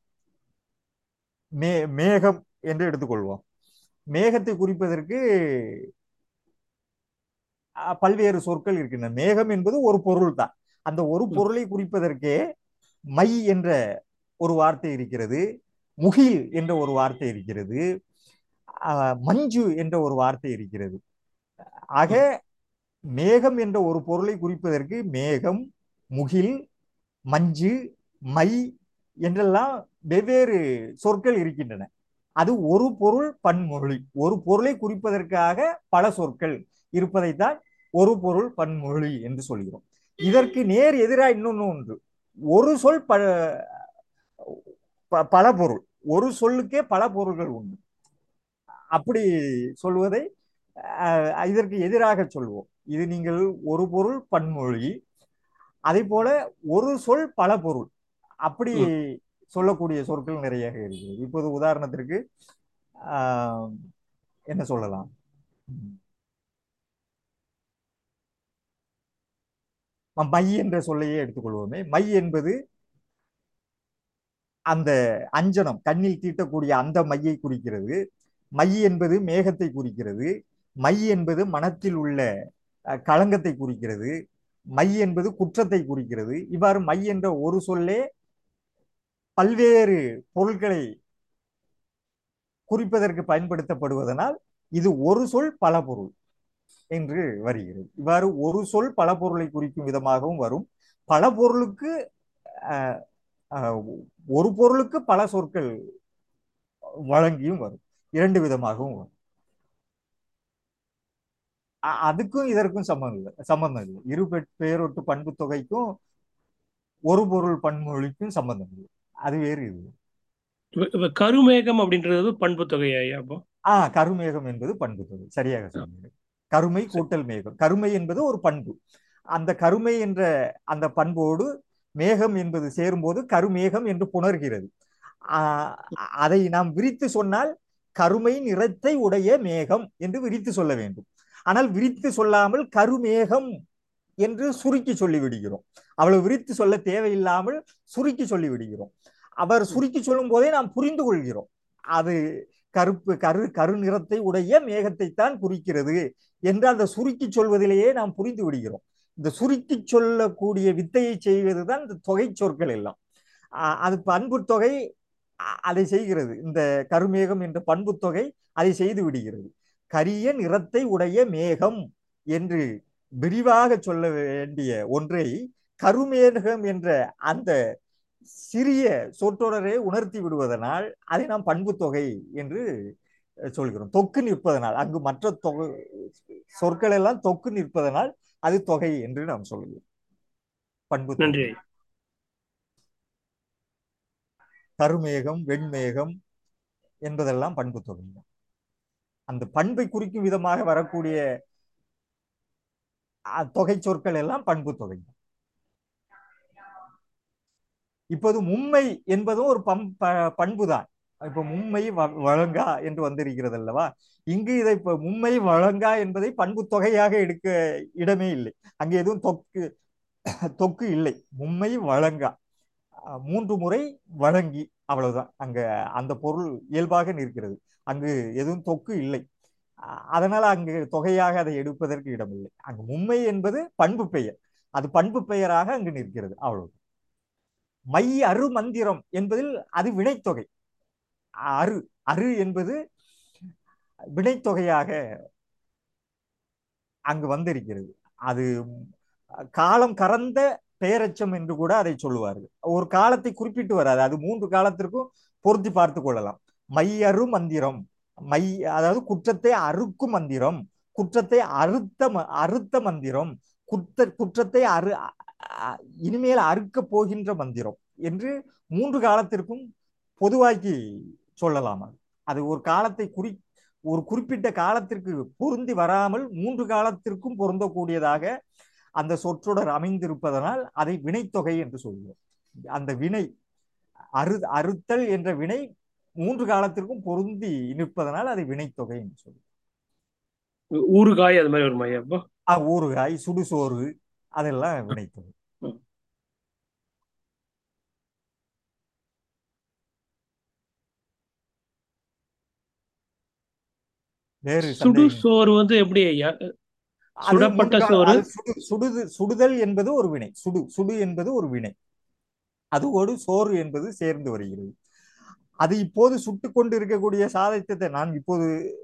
மே மேகம் என்று எடுத்துக்கொள்வோம் மேகத்தை குறிப்பதற்கு அஹ், பல்வேறு சொற்கள் இருக்கின்றன மேகம் என்பது ஒரு பொருள் தான் அந்த ஒரு ம். பொருளை குறிப்பதற்கே மை என்ற ஒரு வார்த்தை இருக்கிறது முகில் என்ற ஒரு வார்த்தை இருக்கிறது அஹ், மஞ்சு என்ற ஒரு வார்த்தை இருக்கிறது ஆக மேகம் என்ற ஒரு பொருளை குறிப்பதற்கு மேகம் முகில் மஞ்சு மை என்றெல்லாம் வெவ்வேறு சொற்கள் இருக்கின்றன அது ஒரு பொருள் பன்மொழி ஒரு பொருளை குறிப்பதற்காக பல சொற்கள் இருப்பதைத்தான் ஒரு பொருள் பன்மொழி என்று சொல்கிறோம் இதற்கு நேர் எதிராக இன்னொன்று ஒன்று ஒரு சொல் ப ப- பல பொருள் ஒரு சொல்லுக்கே பல பொருள்கள் உண்டு அப்படி சொல்வதை அஹ், இதற்கு எதிராக சொல்வோம் இது நீங்கள் ஒரு பொருள் பன்மொழி அதே போல ஒரு சொல் பல பொருள் அப்படி சொல்லக்கூடிய சொற்கள் நிறைய இருக்கிறது இப்போது உதாரணத்திற்கு ஆஹ், என்ன சொல்லலாம் ம். ம- மை என்ற சொல்லையே எடுத்துக்கொள்வோமே மை என்பது அந்த அஞ்சனம் கண்ணில் தீட்டக்கூடிய அந்த மையை குறிக்கிறது மை என்பது மேகத்தை குறிக்கிறது மை என்பது மனத்தில் உள்ள அஹ், களங்கத்தை குறிக்கிறது மை என்பது குற்றத்தை குறிக்கிறது இவ்வாறு மை என்ற ஒரு சொல்லே பல்வேறு பொருட்களை குறிப்பதற்கு பயன்படுத்தப்படுவதனால் இது ஒரு சொல் பல பொருள் என்று வருகிறது இவ்வாறு ஒரு சொல் பல பொருளை குறிக்கும் விதமாகவும் வரும் பல பொருளுக்கு அஹ், அஹ், ஒரு பொருளுக்கு பல சொற்கள் வழங்கியும் வரும் இரண்டு விதமாகவும் வரும் அ- அதுக்கும் இதற்கும் சம்பந்தம் இல்லை சம்பந்தம் இல்லை இரு பெ- பெயரொட்டு பண்பு தொகைக்கும் ஒரு பொருள் பன்மொழிக்கும் சம்பந்தம் இல்லை அது வேறு இது இப்ப இப்ப கருமேகம் அப்படின்றது பண்பு தொகை ஐயா அப்போ ஆ கருமேகம் என்பது பண்பு தொகை சரியாக சொன்னீங்க கருமை கூட்டல் மேகம் கருமை என்பது ஒரு பண்பு அந்த கருமை என்ற அந்த பண்போடு மேகம் என்பது சேரும்போது கருமேகம் என்று புணர்கிறது ஆ, அதை நாம் விரித்து சொன்னால் கருமை நிறத்தை உடைய மேகம் என்று விரித்து சொல்ல வேண்டும் ஆனால் விரித்து சொல்லாமல் கருமேகம் என்று சுருக்கி சொல்லி விடுகிறோம் அவ்வளவு விரித்து சொல்ல தேவையில்லாமல் சுருக்கி சொல்லி விடுகிறோம் அவர் சுருக்கி சொல்லும் போதே நாம் புரிந்து கொள்கிறோம் அது கருப்பு கரு கருநிறத்தை உடைய மேகத்தை தான் குறிக்கிறது என்று அந்த சுருக்கி சொல்வதிலேயே நாம் புரிந்து விடுகிறோம் இந்த சுருக்கி சொல்லக்கூடிய வித்தையை செய்வதுதான் இந்த தொகை சொற்கள் எல்லாம் ஆஹ் அது பண்பு தொகை அ- அதை செய்கிறது இந்த கருமேகம் என்ற பண்பு தொகை அதை செய்து விடுகிறது கரிய நிறத்தை உடைய மேகம் என்று விரிவாக சொல்ல வேண்டிய ஒன்றை கருமேகம் என்ற அந்த சிறிய சொற்றொடரை உணர்த்தி விடுவதனால் அதை நாம் பண்பு தொகை என்று அஹ், சொல்கிறோம் தொக்கு நிற்பதனால் அங்கு மற்ற தொகை சொற்கள் எல்லாம் தொக்கு நிற்பதனால் அது தொகை என்று நாம் சொல்கிறோம் பண்பு தொகை. நன்றி ஐயா கருமேகம் வெண்மேகம் என்பதெல்லாம் பண்பு தொகை அந்த பண்பை குறிக்கும் விதமாக வரக்கூடிய அஹ், தொகை சொற்கள் எல்லாம் பண்பு தொகை இப்போது மும்மை என்பதும் ஒரு பம் ப- பண்புதான் இப்ப மும்மை வ- வழங்கா என்று வந்திருக்கிறது அல்லவா இங்கு இதை இப்ப மும்மை வழங்கா என்பதை பண்பு தொகையாக எடுக்க இடமே இல்லை அங்கே எதுவும் தொக்கு தொக்கு இல்லை மும்மை வழங்கா அஹ், மூன்று முறை வழங்கி அவ்வளவுதான் அங்க அந்த பொருள் இயல்பாக நிற்கிறது அங்கு எதுவும் தொக்கு இல்லை அஹ், அதனால அங்கு தொகையாக அதை எடுப்பதற்கு இடமில்லை அங்கு மும்மை என்பது பண்பு பெயர் அது பண்பு பெயராக அங்கு நிற்கிறது அவ்வளவு மை அரு மந்திரம் என்பதில் அது வினைத்தொகை அரு அரு என்பது வினைத்தொகையாக அங்கு வந்திருக்கிறது அது காலம் கறந்த பெயரெச்சம் என்று கூட அதை சொல்லுவார்கள் ஒரு காலத்தை குறிப்பிட்டு வராது அது மூன்று காலத்திற்கும் பொருத்தி பார்த்து கொள்ளலாம் மையறு மந்திரம் மை அதாவது குற்றத்தை அறுக்கும் மந்திரம் குற்றத்தை அறுத்த ம- அறுத்த மந்திரம் குற்ற குற்றத்தை அறு அ- இனிமேல் அறுக்க போகின்ற மந்திரம் என்று மூன்று காலத்திற்கும் பொதுவாக்கி சொல்லலாம் அது. அது ஒரு காலத்தை குறி ஒரு குறிப்பிட்ட காலத்திற்கு பொருந்தி வராமல் மூன்று காலத்திற்கும் பொருந்தக்கூடியதாக அந்த சொற்றொடர் அமைந்திருப்பதனால் அதை வினைத்தொகை என்று சொல்கிறோம் அந்த வினை அறு அறுத்தல் என்ற வினை மூன்று காலத்திற்கும் பொருந்தி நிற்பதனால் அதை வினைத்தொகை என்று சொல்லுவோம் ஊறுகாய் அது மாதிரி வருமா ஐயா அப்போ ஆ, ஊறுகாய் சுடுசோறு அதெல்லாம் வினைத்தொகை ம். வேறு சுடு சந்தேகம் சோறு வந்து எப்படி ஐயா அது சுடப்பட்ட மூன்று கா- சோறு அது சுடு சுடுது சுடுதல் என்பது ஒரு வினை சுடு சுடு என்பது ஒரு வினை அதோடு சோறு என்பது சேர்ந்து வருகிறது அது இப்போது சுட்டு கொண்டு இருக்கக்கூடிய சாதத்தை நான் இப்போது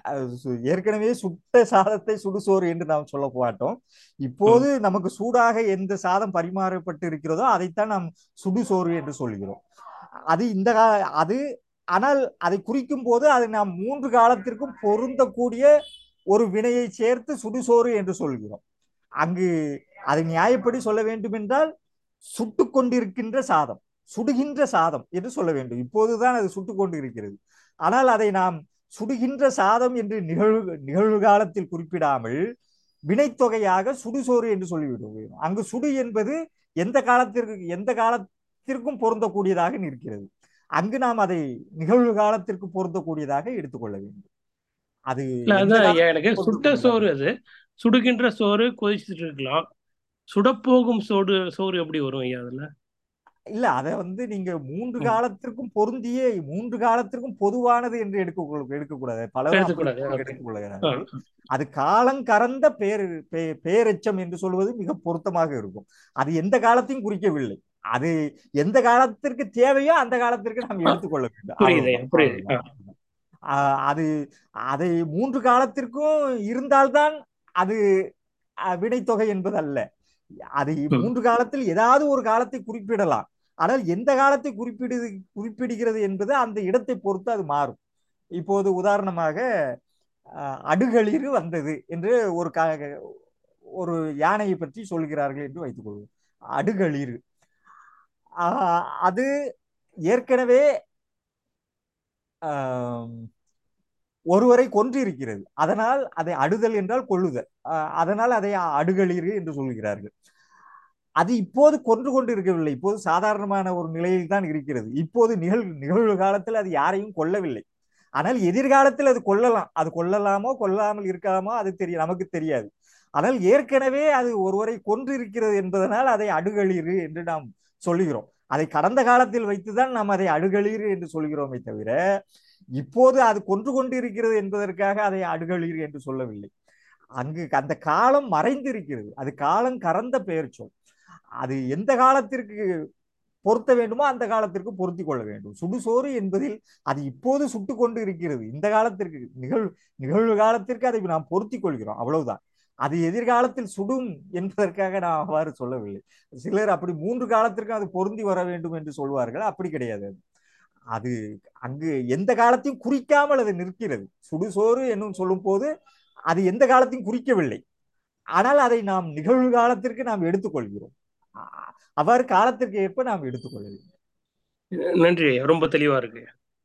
அஹ் சு- ஏற்கனவே சுட்ட சாதத்தை சுடுசோறு என்று நாம் சொல்ல மாட்டோம் இப்போது நமக்கு சூடாக எந்த சாதம் பரிமாறப்பட்டு இருக்கிறதோ அதைத்தான் நாம் சுடுசோறு என்று சொல்கிறோம் அது இந்த கா- அது ஆனால் அதை குறிக்கும் போது அது நாம் மூன்று காலத்திற்கும் பொருந்தக்கூடிய ஒரு வினையை சேர்த்து சுடுசோறு என்று சொல்கிறோம் அங்கு அதை நியாயப்படி சொல்ல வேண்டும் என்றால் சுட்டு கொண்டிருக்கின்ற சாதம் சுடுகின்ற சாதம் என்று சொல்ல வேண்டும் இப்போதுதான் அது சுட்டு கொண்டு இருக்கிறது ஆனால் அதை நாம் சுடுகின்ற சாதம் என்று நிகழ்வு நிகழ்வு காலத்தில் குறிப்பிடாமல் வினைத்தொகையாக சுடுசோறு என்று சொல்லிவிடுவோம் அங்கு சுடு என்பது எந்த காலத்திற்கு எந்த காலத்திற்கும் பொருந்தக்கூடியதாக நிற்கிறது அங்கு நாம் அதை நிகழ்வு காலத்திற்கு பொருந்தக்கூடியதாக எடுத்துக்கொள்ள வேண்டும் அது இல்ல எந்த அதான் ஐயா காலத்திற்கும் எனக்கு சுட்ட பொருந்தக்கூடியதாக சோறு அது சுடுகின்ற சோறு கொதிச்சுட்டு இருக்கலாம் சுடப்போகும் சோறு சோறு எப்படி வரும் ஐயா அதுல இல்ல அதை வந்து நீங்க மூன்று ம். காலத்திற்கும் பொருந்திய மூன்று காலத்திற்கும் பொதுவானது என்று எடுக்க எடுக்கக்கூடாது பலரும் அப்படி எடுத்துக்கூடாது ஓகே ஆ எடுத்துக்கொள்கிறார்கள் அது காலம் கறந்த பேர் பே- பேரெச்சம் என்று சொல்வது மிக பொருத்தமாக இருக்கும் அது எந்த காலத்தையும் குறிக்கவில்லை அது எந்த காலத்திற்கு தேவையோ அந்த காலத்திற்கு நாம் ஆ, எடுத்துக்கொள்ள வேண்டும் புரியுது ஐயா அவ்வளவுதான் புரியுது ஆ அவ்வளவுதான் ஆஹ் அது அதை மூன்று காலத்திற்கும் இருந்தால்தான் அது அஹ், வினைத்தொகை என்பது அல்ல அது ம். மூன்று காலத்தில் ஏதாவது ஒரு காலத்தை குறிப்பிடலாம் ஆனால் எந்த காலத்தை குறிப்பிடு குறிப்பிடுகிறது என்பது அந்த இடத்தை பொறுத்து அது மாறும் இப்போது உதாரணமாக அஹ், அடுகளிறு வந்தது என்று ஒரு க ஒரு யானையை பற்றி சொல்கிறார்கள் என்று வைத்துக் கொள்வோம் அடுகளிறு ஆஹ், அது ஏற்கனவே ஆம், ஒருவரை கொன்றிருக்கிறது அதனால் அதை அடுதல் என்றால் கொல்லுதல் அஹ் அதனால் அதை அடுகளிறு என்று சொல்கிறார்கள் அது இப்போது கொன்று கொண்டு இருக்கவில்லை இப்போது சாதாரணமான ஒரு நிலையில் தான் இருக்கிறது இப்போது நிகழ் நிகழ்வு காலத்தில் அது யாரையும் கொல்லவில்லை ஆனால் எதிர்காலத்தில் அது கொல்லலாம் அது கொல்லலாமோ கொல்லாமல் இருக்கலாமோ அது தெரிய நமக்கு தெரியாது ஆனால் ஏற்கனவே அது ஒருவரை கொன்றிருக்கிறது என்பதனால் அதை அடுகளிறு என்று நாம் சொல்லுகிறோம் அதை கடந்த காலத்தில் வைத்துதான் நாம் அதை அடுகளிறு என்று சொல்கிறோமே தவிர இப்போது அது கொன்று கொண்டு இருக்கிறது என்பதற்காக அதை அடுகளிறு என்று சொல்லவில்லை அங்கு அந்த காலம் மறைந்து இருக்கிறது அது காலம் கறந்த பெயர் சொல் அது எந்த காலத்திற்கு பொருத்த வேண்டுமோ அந்த காலத்திற்கு பொருத்தி கொள்ள வேண்டும் சுடுசோறு என்பதில் அது இப்போது சுட்டு கொண்டு இருக்கிறது இந்த காலத்திற்கு நிகழ்வு நிகழ்வு காலத்திற்கு அதை நாம் பொருத்தி கொள்கிறோம் அவ்வளவுதான் அது எதிர்காலத்தில் சுடும் என்பதற்காக நான் அவ்வாறு சொல்லவில்லை சிலர் அப்படி மூன்று காலத்திற்கும் அது பொருந்தி வர வேண்டும் என்று சொல்வார்கள் அப்படி கிடையாது அது அது அங்கு எந்த காலத்தையும் குறிக்காமல் அது நிற்கிறது சுடுசோறு என்னும் சொல்லும் போது அது எந்த காலத்தையும் குறிக்கவில்லை ஆனால் அதை நாம் நிகழ்வு காலத்திற்கு நாம் எடுத்துக்கொள்கிறோம் அ- அவ்வாறு காலத்திற்கு ஏற்ப நாம் எடுத்துக்கொள்ள வேண்டும் நன்றி ஐயா ரொம்ப தெளிவா இருக்கு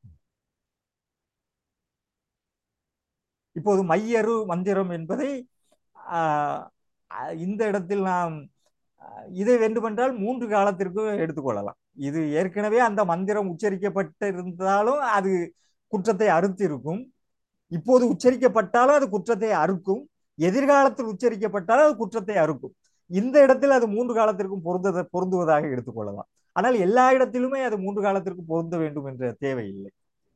இப்போது மையறு மந்திரம் என்பதை ஆஹ், அஹ், இந்த இடத்தில் நாம் அஹ், இதை வேண்டுமென்றால் மூன்று காலத்திற்கு எடுத்துக்கொள்ளலாம் இது ஏற்கனவே அந்த மந்திரம் உச்சரிக்கப்பட்டிருந்தாலும் அது குற்றத்தை அறுத்து இருக்கும் இப்போது உச்சரிக்கப்பட்டாலும் அது குற்றத்தை அறுக்கும் எதிர்காலத்தில் உச்சரிக்கப்பட்டாலும் அது குற்றத்தை அறுக்கும் இந்த இடத்தில் அது மூன்று காலத்திற்கும் பொருந்த பொருந்துவதாக எடுத்துக்கொள்ளலாம் ஆனால் எல்லா இடத்திலுமே அது மூன்று காலத்திற்கு பொருந்த வேண்டும் என்ற தேவையில்லை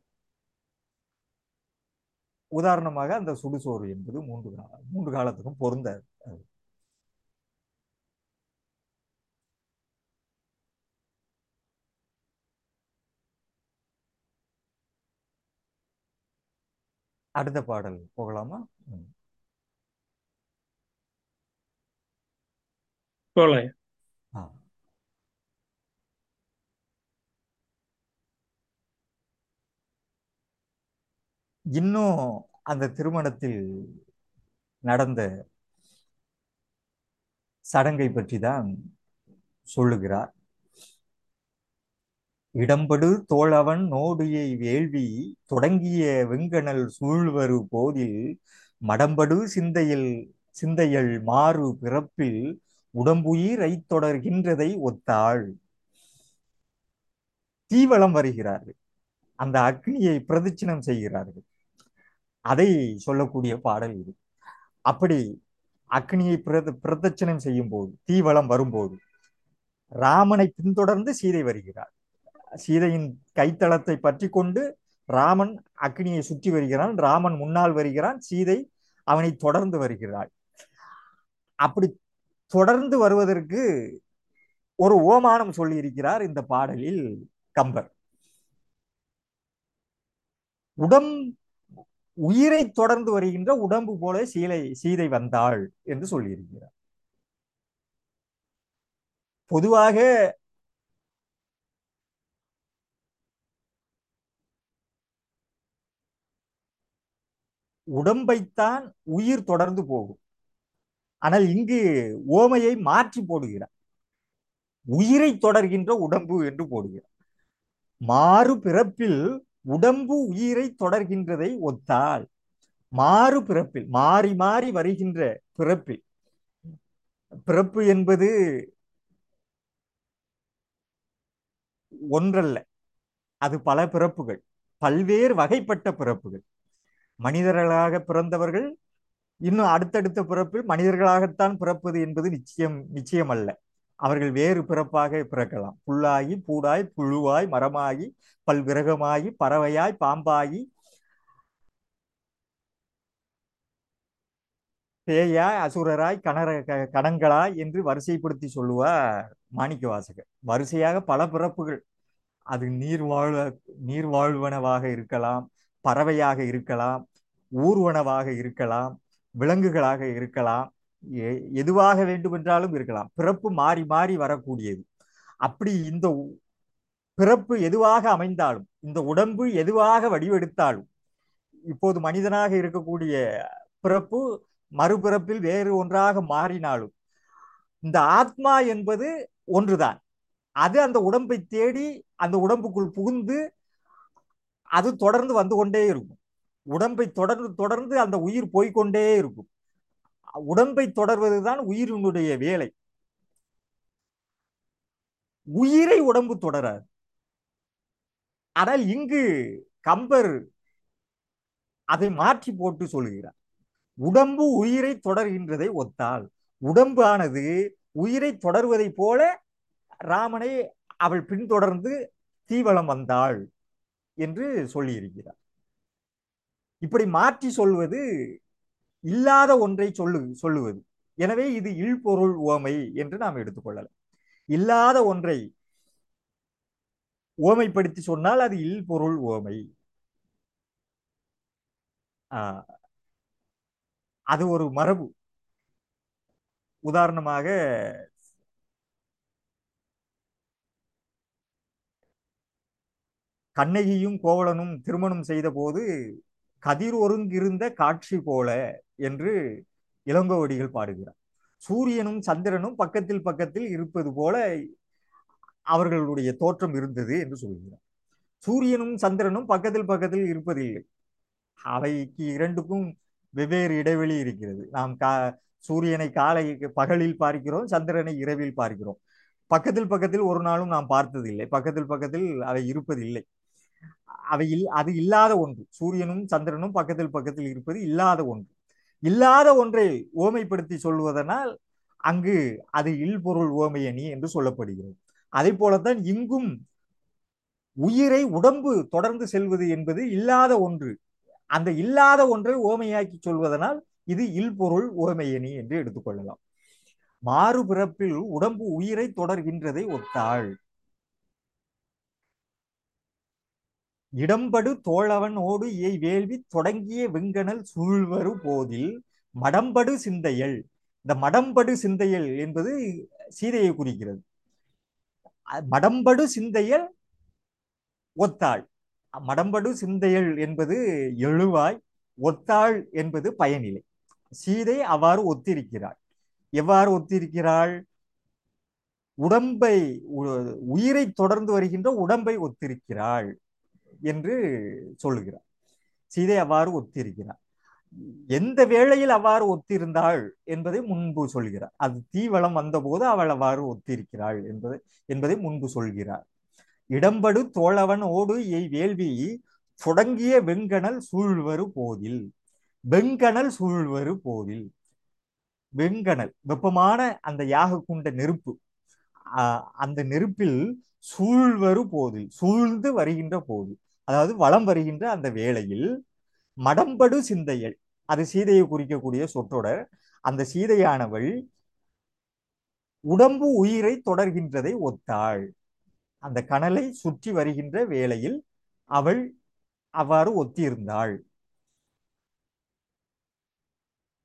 உதாரணமாக அந்த சுடுசோறு என்பது மூன்று கால மூன்று காலத்துக்கும் பொருந்தாது அடுத்த பாடல் போகலாமா ம். போகலாம் ஐயா. ஆ. இன்னும் அந்த திருமணத்தில் நடந்த சடங்கை பற்றி தான் சொல்லுகிறார் இடம்படு தோழவன் நோடியை வேள்வி தொடங்கிய வெங்கணல் சூழ்வரு போதில் மடம்படு சிந்தையில் சிந்தையல் மாறு பிறப்பில் உடம்புயிரை தொடர்கின்றதை ஒத்தாள் தீவளம் வருகிறார்கள் அந்த அக்னியை பிரதிச்சினம் செய்கிறார்கள் அதை சொல்லக்கூடிய பாடல் இது அப்படி அக்னியை பிரத பிரதட்சணம் செய்யும் போது தீவளம் வரும்போது ராமனை பின்தொடர்ந்து சீதை வருகிறார் சீதையின் கைத்தளத்தை பற்றி கொண்டு ராமன் அக்னியை சுற்றி வருகிறான் ராமன் முன்னால் வருகிறான் சீதை அவனை தொடர்ந்து வருகிறாள் அப்படி தொடர்ந்து வருவதற்கு ஒரு ஓமானம் சொல்லி இருக்கிறார் இந்த பாடலில் கம்பர் உடம் உயிரை தொடர்ந்து வருகின்ற உடம்பு போல சீலை சீதை வந்தாள் என்று சொல்லியிருக்கிறார் பொதுவாக உடம்பைத்தான் உயிர் தொடர்ந்து போகும் ஆனால் இங்கு ஓமையை மாற்றி போடுகிறார் உயிரை தொடர்கின்ற உடம்பு என்று போடுகிறார் மாறு பிறப்பில் உடம்பு உயிரை தொடர்கின்றதை ஒத்தால் மாறு பிறப்பில் மாறி மாறி வருகின்ற பிறப்பில் பிறப்பு என்பது ஒன்றல்ல அது பல பிறப்புகள் பல்வேறு வகைப்பட்ட பிறப்புகள் மனிதர்களாக பிறந்தவர்கள் இன்னும் அடுத்தடுத்த பிறப்பில் மனிதர்களாகத்தான் பிறப்பது என்பது நிச்சயம் நிச்சயம் அல்ல அவர்கள் வேறு பிறப்பாக பிறக்கலாம் புல்லாகி பூடாய் புழுவாய் மரமாகி பல்விரகமாகி பறவையாய் பாம்பாகி பேயாய் அசுரராய் கணர க- கணங்களாய் என்று வரிசைப்படுத்தி சொல்லுவார் மாணிக்க வாசகர் வரிசையாக பல பிறப்புகள் அது நீர் வாழ் நீர் வாழ்வனவாக இருக்கலாம் பறவையாக இருக்கலாம் ஊர்வனவாக இருக்கலாம் விலங்குகளாக இருக்கலாம் எ- எதுவாக வேண்டுமென்றாலும் இருக்கலாம் பிறப்பு மாறி மாறி வரக்கூடியது அப்படி இந்த உ- பிறப்பு எதுவாக அமைந்தாலும் இந்த உடம்பு எதுவாக வடிவெடுத்தாலும் இப்போது மனிதனாக இருக்கக்கூடிய பிறப்பு மறுபிறப்பில் வேறு ஒன்றாக மாறினாலும் இந்த ஆத்மா என்பது ஒன்றுதான் அது அந்த உடம்பை தேடி அந்த உடம்புக்குள் புகுந்து அது தொடர்ந்து வந்து கொண்டே இருக்கும் உடம்பை தொடர்ந்து தொடர்ந்து அந்த உயிர் போய்க்கொண்டே இருக்கும் உடம்பை தொடர்வதுதான் உயிரினுடைய வேலை உயிரை உடம்பு தொடராது ஆனால் இங்கு கம்பர் அதை மாற்றி போட்டு சொல்கிறார் உடம்பு உயிரை தொடர்கின்றதை ஒத்தால் உடம்பு ஆனது உயிரை தொடர்வதைப் போல ராமனை அவள் பின்தொடர்ந்து தீவலம் வந்தாள் என்று சொல்லியிருக்கிறார் இப்படி மாற்றி சொல்வது இல்லாத ஒன்றை சொல்லு சொல்லுவது எனவே இது இல்பொருள் உவமை என்று நாம் எடுத்துக்கொள்ளலாம் இல்லாத ஒன்றை உவமைப்படுத்தி சொன்னால் அது இல்பொருள் உவமை ஆஹ், அது ஒரு மரபு உதாரணமாக கண்ணகியும் கோவலனும் திருமணம் செய்த போது கதிர் ஒருங்கிருந்த காட்சி போல என்று இளங்கோவடிகள் பாடுகிறார் சூரியனும் சந்திரனும் பக்கத்தில் பக்கத்தில் இருப்பது போல அவர்களுடைய தோற்றம் இருந்தது என்று சொல்கிறார் சூரியனும் சந்திரனும் பக்கத்தில் பக்கத்தில் இருப்பதில்லை அவைக்கு இரண்டுக்கும் வெவ்வேறு இடைவெளி இருக்கிறது நாம் கா சூரியனை காலை பகலில் பார்க்கிறோம் சந்திரனை இரவில் பார்க்கிறோம் பக்கத்தில் பக்கத்தில் ஒரு நாளும் நாம் பார்த்ததில்லை பக்கத்தில் பக்கத்தில் அவை இருப்பதில்லை அவை இல் அது இல்லாத ஒன்று சூரியனும் சந்திரனும் பக்கத்தில் பக்கத்தில் இருப்பது இல்லாத ஒன்று இல்லாத ஒன்றை ஓமைப்படுத்தி சொல்வதனால் அங்கு அது இல்பொருள் ஓமையணி என்று சொல்லப்படுகிறது அதை போலத்தான் இங்கும் உயிரை உடம்பு தொடர்ந்து செல்வது என்பது இல்லாத ஒன்று அந்த இல்லாத ஒன்றை ஓமையாக்கி சொல்வதனால் இது இல்பொருள் ஓமையணி என்று எடுத்துக்கொள்ளலாம் மாறு பிறப்பில் உடம்பு உயிரை தொடர்கின்றதை ஒத்தாள் இடம்படு தோழவன் ஓடு இயை வேள்வி தொடங்கிய வெங்கணல் சூழ்வரு போதில் மடம்படு சிந்தையல் இந்த மடம்படு சிந்தையல் என்பது சீதையை குறிக்கிறது அ- மடம்படு சிந்தையல் ஒத்தாள் மடம்படு சிந்தையல் என்பது எழுவாய் ஒத்தாள் என்பது பயனிலை சீதை அவ்வாறு ஒத்திருக்கிறாள் எவ்வாறு ஒத்திருக்கிறாள் உடம்பை உ- உயிரை தொடர்ந்து வருகின்ற உடம்பை ஒத்திருக்கிறாள் என்று சொல்லுகிறார் சீதை அவ்வாறு ஒத்திருக்கிறார் எந்த வேளையில் அவ்வாறு ஒத்திருந்தாள் என்பதை முன்பு சொல்கிறார் அது தீவளம் வந்தபோது அவள் அவ்வாறு ஒத்திருக்கிறாள் என்பதை என்பதை முன்பு சொல்கிறார் இடம்படு தோழவன் ஓடு எய் வேள்வி தொடங்கிய வெங்கணல் சூழ்வரு போதில் வெங்கணல் சூழ்வரு போதில் வெங்கணல் வெப்பமான அந்த யாக குண்ட நெருப்பு ஆஹ் அந்த நெருப்பில் சூழ்வரு போதில் சூழ்ந்து வருகின்ற போது அதாவது வலம் வருகின்ற அந்த வேளையில் மடம்படு சிந்தையல் அது சீதையை குறிக்கக்கூடிய சொற்றொடர் அந்த சீதையானவள் உடம்பு உயிரை தொடர்கின்றதை ஒத்தாள் அந்த கனலை சுற்றி வருகின்ற வேளையில் அவள் அவ்வாறு ஒத்தியிருந்தாள்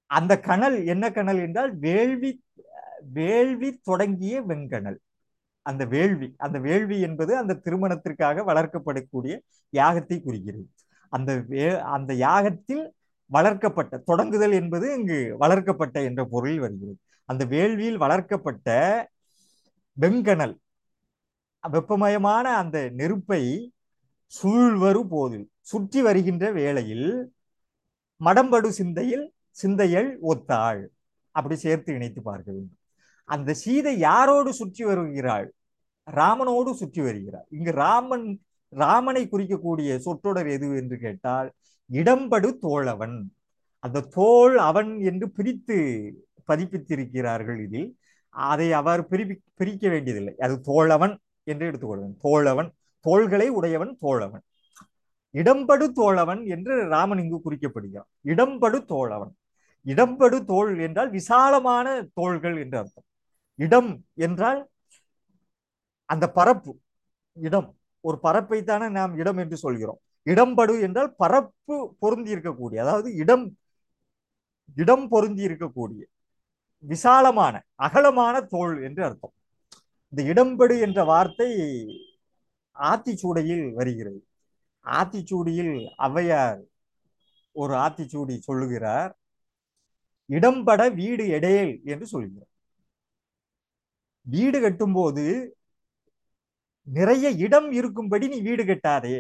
அந்த கனல் என்ன கனல் என்றால் வேள்வி வேள்வி தொடங்கிய வெங்கனல் அந்த வேள்வி அந்த வேள்வி என்பது அந்த திருமணத்திற்காக வளர்க்கப்படக்கூடிய யாகத்தை குறிக்கிறது அந்த வே அந்த யாகத்தில் வளர்க்கப்பட்ட தொடங்குதல் என்பது இங்கு வளர்க்கப்பட்ட என்ற பொருளில் வருகிறது அந்த வேள்வியில் வளர்க்கப்பட்ட வெங்கனல் வெப்பமயமான அந்த நெருப்பை சூழ்வரு போதில் சுற்றி வருகின்ற வேளையில் மடம்படு சிந்தையில் சிந்தையல் ஒத்தாள் அப்படி சேர்த்து இணைத்து பார்க்க வேண்டும் அந்த சீதை யாரோடு சுற்றி வருகிறாள் ராமனோடு சுற்றி வருகிறார் இங்கு ராமன் ராமனை குறிக்கக்கூடிய சொற்றொடர் எது என்று கேட்டால் இடம்படு தோழவன் அந்த தோல் அவன் என்று பிரித்து பதிப்பித்திருக்கிறார்கள் இதில் அதை அவர் பிரிப்பி பிரிக்க வேண்டியதில்லை அது தோழவன் என்று எடுத்துக்கொள்வேன் தோழவன் தோள்களை உடையவன் தோழவன் இடம்படு தோழவன் என்று ராமன் இங்கு குறிக்கப்படுகிறான் இடம்படு தோழவன் இடம்படு தோல் என்றால் விசாலமான தோள்கள் என்று அர்த்தம் இடம் என்றால் அந்த பரப்பு இடம் ஒரு பரப்பை தானே நாம் இடம் என்று சொல்கிறோம் இடம்படு என்றால் பரப்பு பொருந்தி இருக்கக்கூடிய அதாவது இடம் இடம் பொருந்தி இருக்கக்கூடிய விசாலமான அகலமான தோல் என்று அர்த்தம் இந்த இடம்படு என்ற வார்த்தை ஆத்திச்சூடையில் வருகிறது ஆத்திச்சூடியில் ஔவையார் ஒரு ஆத்திச்சூடி சொல்லுகிறார் இடம்பட வீடு எடையல் என்று சொல்கிறார் வீடு கட்டும்போது நிறைய இடம் இருக்கும்படி நீ வீடு கட்டாதே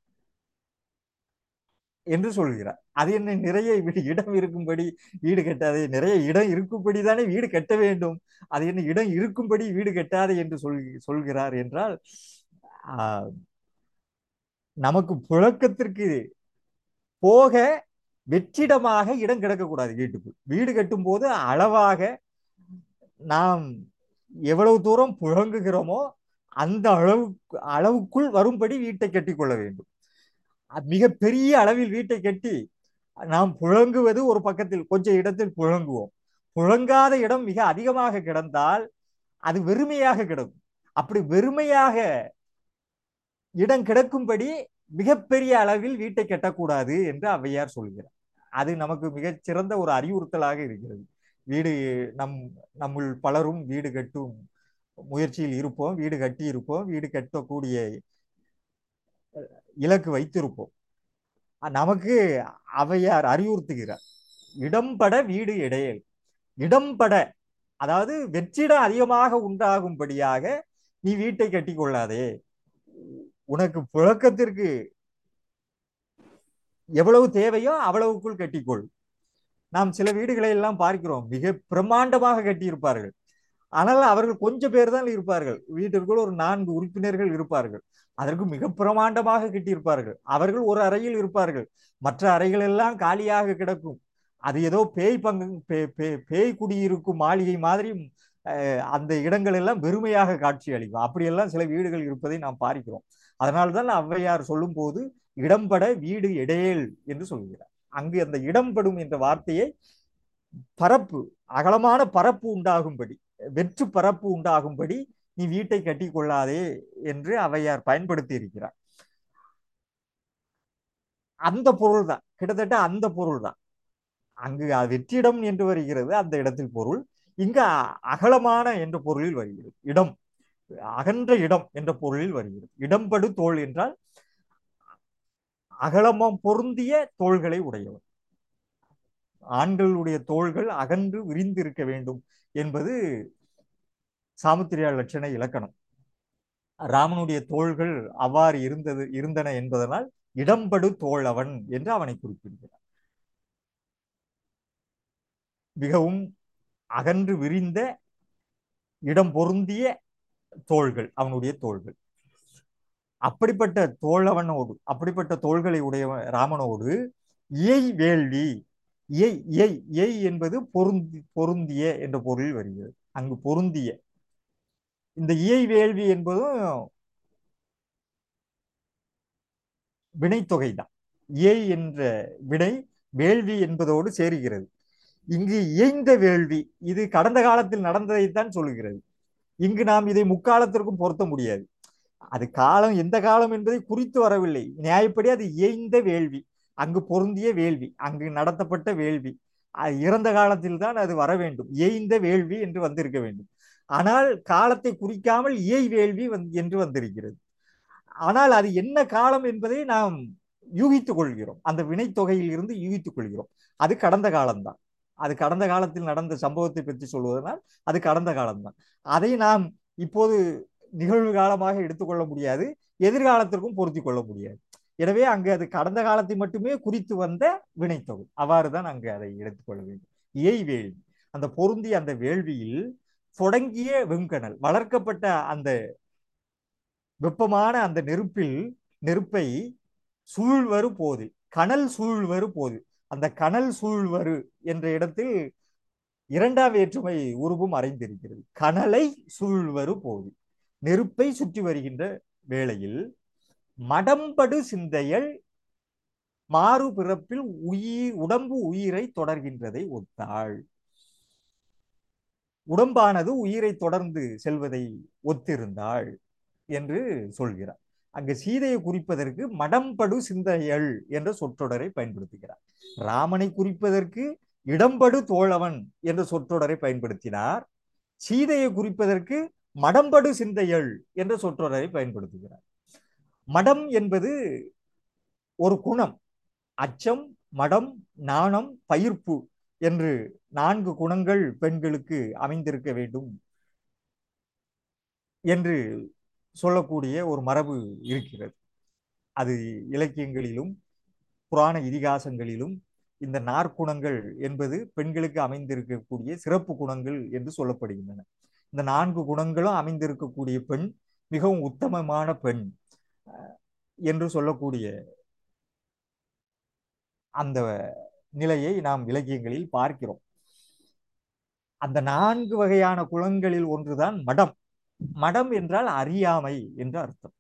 என்று சொல்கிறார் அது என்ன நிறைய வீடு இடம் இருக்கும்படி வீடு கட்டாதே நிறைய இடம் இருக்கும்படி தானே வீடு கட்ட வேண்டும் அது என்ன இடம் இருக்கும்படி வீடு கட்டாதே என்று சொல் சொல்கிறார் என்றால் ஆஹ், நமக்கு புழக்கத்திற்கு போக வெற்றிடமாக இடம் கிடக்கக்கூடாது வீட்டுக்குள் வீடு கட்டும் போது அளவாக நாம் எவ்வளவு தூரம் புழங்குகிறோமோ அந்த அளவுக்கு அளவுக்குள் வரும்படி வீட்டை கட்டிக்கொள்ள வேண்டும் அ- மிக பெரிய அளவில் வீட்டை கட்டி நாம் புழங்குவது ஒரு பக்கத்தில் கொஞ்சம் இடத்தில் புழங்குவோம் புழங்காத இடம் மிக அதிகமாக கிடந்தால் அது வெறுமையாக கிடக்கும் அப்படி வெறுமையாக இடம் கிடக்கும்படி மிகப்பெரிய அளவில் வீட்டை கட்டக்கூடாது என்று ஔவையார் சொல்கிறார் அது நமக்கு மிகச் சிறந்த ஒரு அறிவுறுத்தலாக இருக்கிறது வீடு நம் நம்முள் பலரும் வீடு கட்டும் முயற்சியில் இருப்போம் வீடு கட்டி இருப்போம் வீடு கட்டக்கூடிய இலக்கு வைத்திருப்போம் நமக்கு ஔவையார் அறிவுறுத்துகிறார் இடம்பட வீடு இடையல் இடம்பட அதாவது வெற்றிடம் அதிகமாக உண்டாகும்படியாக நீ வீட்டை கட்டி கொள்ளாதே உனக்கு புழக்கத்திற்கு எவ்வளவு தேவையோ அவ்வளவுக்குள் கட்டிக்கொள் நாம் சில வீடுகளை எல்லாம் பார்க்கிறோம் மிக பிரம்மாண்டமாக கட்டியிருப்பார்கள் ஆனால் அவர்கள் கொஞ்சம் பேர் தான் இருப்பார்கள் வீட்டிற்குள் ஒரு நான்கு உறுப்பினர்கள் இருப்பார்கள் அதற்கு மிக பிரமாண்டமாக கட்டியிருப்பார்கள் அவர்கள் ஒரு அறையில் இருப்பார்கள் மற்ற அறைகள் எல்லாம் காலியாக கிடக்கும் அது ஏதோ பேய் பங்கு பே- பே- பேய் குடியிருக்கும் மாளிகை மாதிரி அஹ், அந்த இடங்கள் எல்லாம் வெறுமையாக காட்சி அளிக்கும் அப்படியெல்லாம் சில வீடுகள் இருப்பதை நாம் பார்க்கிறோம் அதனால்தான் ஔவையார் சொல்லும் போது இடம்பட வீடு இடையேல் என்று சொல்கிறார் அங்கு அந்த இடம்படும் என்ற வார்த்தையை பரப்பு அகலமான பரப்பு உண்டாகும்படி வெற்று பரப்பு உண்டாகும்படி நீ வீட்டை கட்டி கொள்ளாதே என்று ஔவையார் பயன்படுத்தி இருக்கிறார் அந்த பொருள் தான் கிட்டத்தட்ட அந்த பொருள் தான் அங்கு அது வெற்றிடம் என்று வருகிறது அந்த இடத்தில் பொருள் இங்கு அ- அகலமான என்ற பொருளில் வருகிறது இடம் அகன்ற இடம் என்ற பொருளில் வருகிறது இடம்படு தோல் என்றால் அகலமம் பொருந்திய தோள்களை உடையவர் ஆண்களுடைய தோள்கள் அகன்று விரிந்து இருக்க வேண்டும் என்பது சாமுத்திரியா லட்சண இலக்கணம் ராமனுடைய தோள்கள் அவ்வாறு இருந்தது இருந்தன என்பதனால் இடம்படு தோழவன் என்று அவனை குறிப்பிடுகிறார் மிகவும் அகன்று விரிந்த இடம் பொருந்திய தோள்கள் அவனுடைய தோள்கள் அப்படிப்பட்ட தோழவனோடு அப்படிப்பட்ட தோள்களை உடையவன் ராமனோடு இயை வேள்வி இயை இயை இயை என்பது பொருந்தி பொருந்திய என்ற பொருளில் வருகிறது அங்கு பொருந்திய இந்த இயை வேள்வி என்பதும் வினைத்தொகை தான் இயை என்ற வினை வேள்வி என்பதோடு சேருகிறது இங்கு இயைந்த வேள்வி இது கடந்த காலத்தில் நடந்ததைத்தான் சொல்லுகிறது இங்கு நாம் இதை முக்காலத்திற்கும் பொருத்த முடியாது அது காலம் எந்த காலம் என்பதை குறித்து வரவில்லை நியாயப்படி அது இயைந்த வேள்வி அங்கு பொருந்திய வேள்வி அங்கு நடத்தப்பட்ட வேள்வி அஹ் இறந்த காலத்தில் தான் அது வர வேண்டும் ஏய்ந்த வேள்வி என்று வந்திருக்க வேண்டும் ஆனால் காலத்தை குறிக்காமல் ஏய் வேள்வி வந் என்று வந்திருக்கிறது ஆனால் அது என்ன காலம் என்பதை நாம் யூகித்துக் கொள்கிறோம் அந்த வினைத்தொகையில் இருந்து யூகித்துக் கொள்கிறோம் அது கடந்த காலம்தான் அது கடந்த காலத்தில் நடந்த சம்பவத்தை பற்றி சொல்வதனால் அது கடந்த காலம்தான் அதை நாம் இப்போது நிகழ்வு காலமாக எடுத்துக்கொள்ள முடியாது எதிர்காலத்திற்கும் பொருத்தி கொள்ள முடியாது எனவே அங்கு அது கடந்த காலத்தை மட்டுமே குறித்து வந்த வினைத்தொகை அவ்வாறு தான் அங்கு அதை எடுத்துக்கொள்ள வேண்டும் ஏய் வேள்வி அந்த பொருந்திய அந்த வேள்வியில் தொடங்கிய வெண்கணல் வளர்க்கப்பட்ட அந்த வெப்பமான அந்த நெருப்பில் நெருப்பை சூழ்வரு போது கனல் சூழ்வரு போது அந்த கனல் சூழ்வரு என்ற இடத்தில் இரண்டாம் வேற்றுமை உருவும் மறைந்திருக்கிறது கனலை சூழ்வரு போது நெருப்பை சுற்றி வருகின்ற வேளையில் மடம்படு சிந்தையல் மாறு பிறப்பில் உயிர் உடம்பு உயிரை தொடர்கின்றதை ஒத்தாள் உடம்பானது உயிரை தொடர்ந்து செல்வதை ஒத்திருந்தாள் என்று சொல்கிறார் அங்கு சீதையை குறிப்பதற்கு மடம்படு சிந்தையள் என்ற சொற்றொடரை பயன்படுத்துகிறார் ராமனை குறிப்பதற்கு இடம்படு தோழவன் என்ற சொற்றொடரை பயன்படுத்தினார் சீதையை குறிப்பதற்கு மடம்படு சிந்தையள் என்ற சொற்றொடரை பயன்படுத்துகிறார் மடம் என்பது ஒரு குணம் அச்சம் மடம் நாணம் பயிர்ப்பு என்று நான்கு குணங்கள் பெண்களுக்கு அமைந்திருக்க வேண்டும் என்று சொல்லக்கூடிய ஒரு மரபு இருக்கிறது அது இலக்கியங்களிலும் புராண இதிகாசங்களிலும் இந்த நாற்குணங்கள் என்பது பெண்களுக்கு அமைந்திருக்கக்கூடிய சிறப்பு குணங்கள் என்று சொல்லப்படுகின்றன இந்த நான்கு குணங்களும் அமைந்திருக்கக்கூடிய பெண் மிகவும் உத்தமமான பெண் என்று சொல்லக்கூடிய அந்த நிலையை நாம் இலக்கியங்களில் பார்க்கிறோம் அந்த நான்கு வகையான குணங்களில் ஒன்றுதான் மடம் மடம் என்றால் அறியாமை என்று அர்த்தம்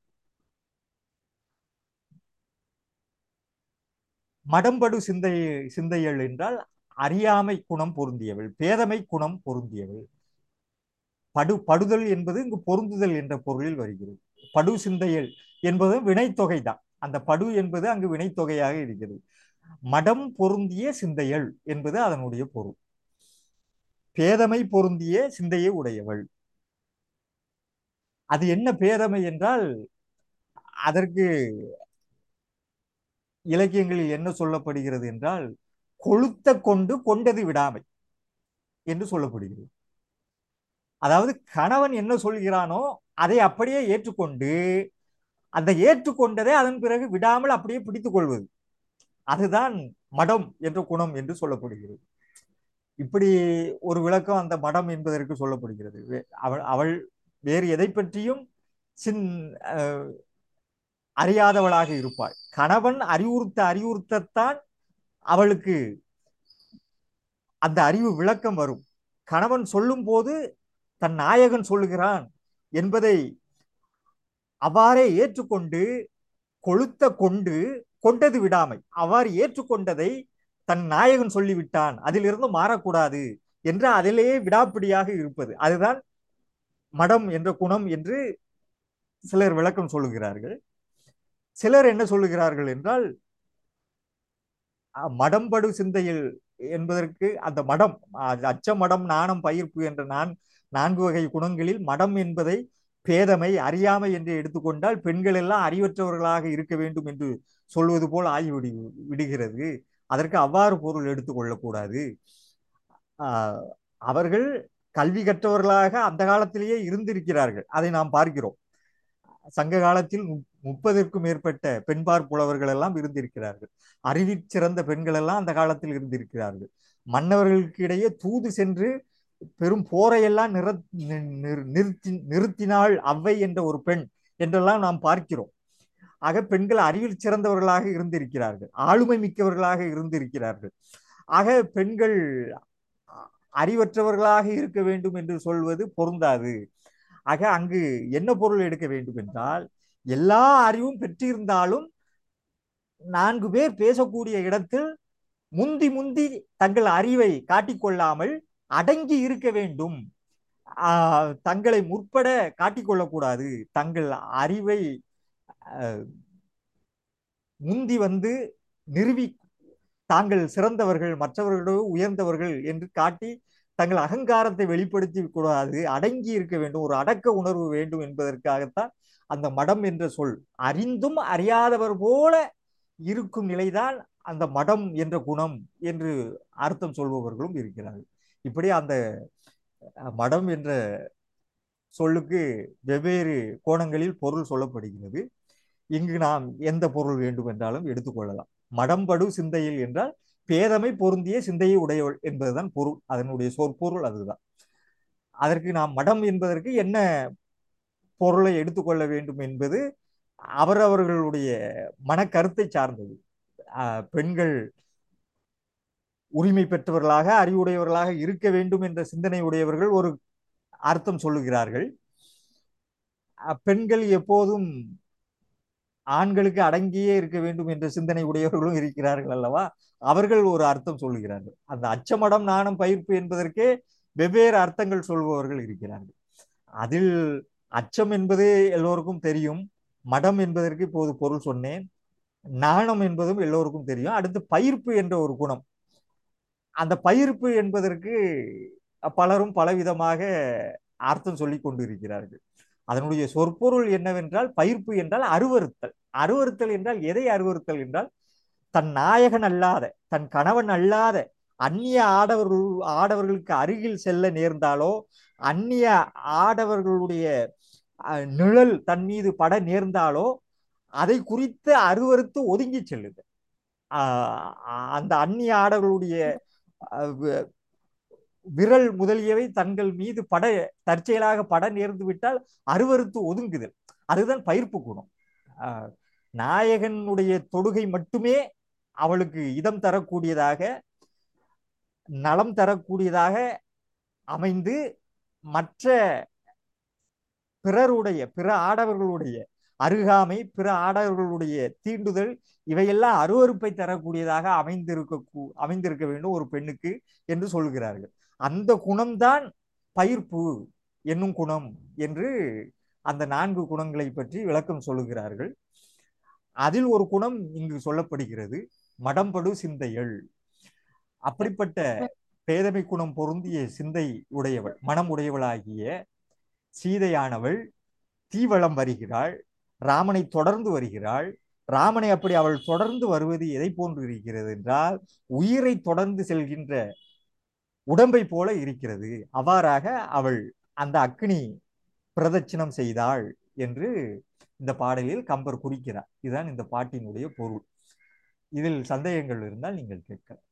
மடம்படு சிந்தை சிந்தையள் என்றால் அறியாமை குணம் பொருந்தியவள் பேதமை குணம் பொருந்தியவள் படு படுதல் என்பது இங்கு பொருந்துதல் என்ற பொருளில் வருகிறது படு சிந்தையல் என்பது வினைத்தொகை தான் அந்த படு என்பது அங்கு வினைத்தொகையாக இருக்கிறது மடம் பொருந்திய சிந்தையள் என்பது அதனுடைய பொருள் பேதமை பொருந்திய சிந்தையை உடையவள் அது என்ன பேதமை என்றால் அதற்கு இலக்கியங்களில் என்ன சொல்லப்படுகிறது என்றால் கொளுத்த கொண்டு கொண்டது விடாமை என்று சொல்லப்படுகிறது அதாவது கணவன் என்ன சொல்கிறானோ அதை அப்படியே ஏற்றுக்கொண்டு அந்த ஏற்றுக்கொண்டதை அதன் பிறகு விடாமல் அப்படியே பிடித்துக் கொள்வது அதுதான் மடம் என்ற குணம் என்று சொல்லப்படுகிறது இப்படி ஒரு விளக்கம் அந்த மடம் என்பதற்கு சொல்லப்படுகிறது அவள் அவள் வேறு எதை பற்றியும் சின் அறியாதவளாக இருப்பாள் கணவன் அறிவுறுத்த அறிவுறுத்தத்தான் அவளுக்கு அந்த அறிவு விளக்கம் வரும் கணவன் சொல்லும் போது தன் நாயகன் சொல்லுகிறான் என்பதை அவ்வாறே ஏற்றுக்கொண்டு கொளுத்த கொண்டு கொண்டது விடாமை அவ்வாறு ஏற்றுக்கொண்டதை தன் நாயகன் சொல்லிவிட்டான் அதிலிருந்து மாறக்கூடாது என்று அதிலேயே விடாப்பிடியாக இருப்பது அதுதான் மடம் என்ற குணம் என்று சிலர் விளக்கம் சொல்லுகிறார்கள் சிலர் என்ன சொல்லுகிறார்கள் என்றால் மடம்படு சிந்தையில் என்பதற்கு அந்த மடம் அச்ச மடம் நாணம் பயிர்ப்பு என்ற நான் நான்கு வகை குணங்களில் மடம் என்பதை பேதமை அறியாமை என்று எடுத்துக்கொண்டால் பெண்கள் எல்லாம் அறிவற்றவர்களாக இருக்க வேண்டும் என்று சொல்வது போல் ஆகிவிடு விடுகிறது அதற்கு அவ்வாறு பொருள் எடுத்துக்கொள்ளக்கூடாது அவர்கள் கல்வி கற்றவர்களாக அந்த காலத்திலேயே இருந்திருக்கிறார்கள் அதை நாம் பார்க்கிறோம் சங்க காலத்தில் முப்பதற்கும் மேற்பட்ட பெண்பார் புலவர்கள் எல்லாம் இருந்திருக்கிறார்கள் அறிவி சிறந்த பெண்கள் எல்லாம் அந்த காலத்தில் இருந்திருக்கிறார்கள் மன்னவர்களுக்கு இடையே தூது சென்று பெரும் போரையெல்லாம் நிற நிறுத்தி நிறுத்தினாள் அவ்வை என்ற ஒரு பெண் என்றெல்லாம் நாம் பார்க்கிறோம் ஆக பெண்கள் அறிவில் சிறந்தவர்களாக இருந்திருக்கிறார்கள் ஆளுமை மிக்கவர்களாக இருந்திருக்கிறார்கள் ஆக பெண்கள் அறிவற்றவர்களாக இருக்க வேண்டும் என்று சொல்வது பொருந்தாது ஆக அங்கு என்ன பொருள் எடுக்க வேண்டும் என்றால் எல்லா அறிவும் பெற்றிருந்தாலும் நான்கு பேர் பேசக்கூடிய இடத்தில் முந்தி முந்தி தங்கள் அறிவை காட்டிக்கொள்ளாமல் அடங்கி இருக்க வேண்டும் தங்களை முற்பட காட்டிக்கொள்ளக்கூடாது தங்கள் அறிவை முந்தி வந்து நிறுவி தாங்கள் சிறந்தவர்கள் மற்றவர்களோடு உயர்ந்தவர்கள் என்று காட்டி தங்கள் அகங்காரத்தை வெளிப்படுத்தி கூடாது அடங்கி இருக்க வேண்டும் ஒரு அடக்க உணர்வு வேண்டும் என்பதற்காகத்தான் அந்த மடம் என்ற சொல் அறிந்தும் அறியாதவர் போல இருக்கும் நிலைதான் அந்த மடம் என்ற குணம் என்று அர்த்தம் சொல்பவர்களும் இருக்கிறார்கள் இப்படி அந்த மடம் என்ற சொல்லுக்கு வெவ்வேறு கோணங்களில் பொருள் சொல்லப்படுகிறது இங்கு நாம் எந்த பொருள் வேண்டும் என்றாலும் எடுத்துக்கொள்ளலாம் மடம்படு சிந்தையில் என்றால் பேதமை பொருந்திய சிந்தையை உடையவள் என்பதுதான் பொருள் அதனுடைய சொற்பொருள் அதுதான் அதற்கு நாம் மடம் என்பதற்கு என்ன பொருளை எடுத்துக்கொள்ள வேண்டும் என்பது அவரவர்களுடைய மனக்கருத்தை சார்ந்தது பெண்கள் உரிமை பெற்றவர்களாக அறிவுடையவர்களாக இருக்க வேண்டும் என்ற சிந்தனை உடையவர்கள் ஒரு அர்த்தம் சொல்லுகிறார்கள் பெண்கள் எப்போதும் ஆண்களுக்கு அடங்கியே இருக்க வேண்டும் என்ற சிந்தனை உடையவர்களும் இருக்கிறார்கள் அல்லவா அவர்கள் ஒரு அர்த்தம் சொல்லுகிறார்கள் அந்த அச்சமடம் நாணம் பயிர்ப்பு என்பதற்கே வெவ்வேறு அர்த்தங்கள் சொல்பவர்கள் இருக்கிறார்கள் அதில் அச்சம் என்பது எல்லோருக்கும் தெரியும் மடம் என்பதற்கு இப்போது பொருள் சொன்னேன் நாணம் என்பதும் எல்லோருக்கும் தெரியும் அடுத்து பயிர்ப்பு என்ற ஒரு குணம் அந்த பயிர்ப்பு என்பதற்கு பலரும் பலவிதமாக அர்த்தம் சொல்லி கொண்டிருக்கிறார்கள் அதனுடைய சொற்பொருள் என்னவென்றால் பயிர்ப்பு என்றால் அருவறுத்தல் அருவறுத்தல் என்றால் எதை அருவறுத்தல் என்றால் தன் நாயகன் அல்லாத தன் கணவன் அல்லாத அந்நிய ஆடவர்கள் ஆடவர்களுக்கு அருகில் செல்ல நேர்ந்தாலோ அந்நிய ஆடவர்களுடைய நிழல் தன் மீது பட நேர்ந்தாலோ அதை குறித்து அருவறுத்து ஒதுங்கி செல்லுது அந்த அந்நிய ஆடவர்களுடைய விரல் முதலியவை தங்கள் மீது பட தற்செயலாக பட நேர்ந்து விட்டால் அருவறுத்து ஒதுங்குதல் அதுதான் பயிர்ப்பு குணம் நாயகனுடைய தொடுகை மட்டுமே அவளுக்கு இதம் தரக்கூடியதாக நலம் தரக்கூடியதாக அமைந்து மற்ற பிறருடைய பிற ஆடவர்களுடைய அருகாமை பிற ஆடவர்களுடைய தீண்டுதல் இவையெல்லாம் அருவறுப்பை தரக்கூடியதாக அமைந்திருக்க அமைந்திருக்க வேண்டும் ஒரு பெண்ணுக்கு என்று சொல்கிறார்கள் அந்த குணம்தான் பயிர்ப்பு என்னும் குணம் என்று அந்த நான்கு குணங்களை பற்றி விளக்கம் சொல்லுகிறார்கள் அதில் ஒரு குணம் இங்கு சொல்லப்படுகிறது மடம்படு சிந்தையள் அப்படிப்பட்ட பேதமை குணம் பொருந்திய சிந்தை உடையவள் மனம் உடையவளாகிய சீதையானவள் தீவளம் வருகிறாள் ராமனை தொடர்ந்து வருகிறாள் ராமனை அப்படி அவள் தொடர்ந்து வருவது எதை போன்று இருக்கிறது என்றால் உயிரை தொடர்ந்து செல்கின்ற உடம்பை போல இருக்கிறது அவ்வாறாக அவள் அந்த அக்னி பிரதட்சிணம் செய்தாள் என்று இந்த பாடலில் கம்பர் குறிக்கிறார் இதுதான் இந்த பாட்டினுடைய பொருள் இதில் சந்தேகங்கள் இருந்தால் நீங்கள் கேட்கலாம்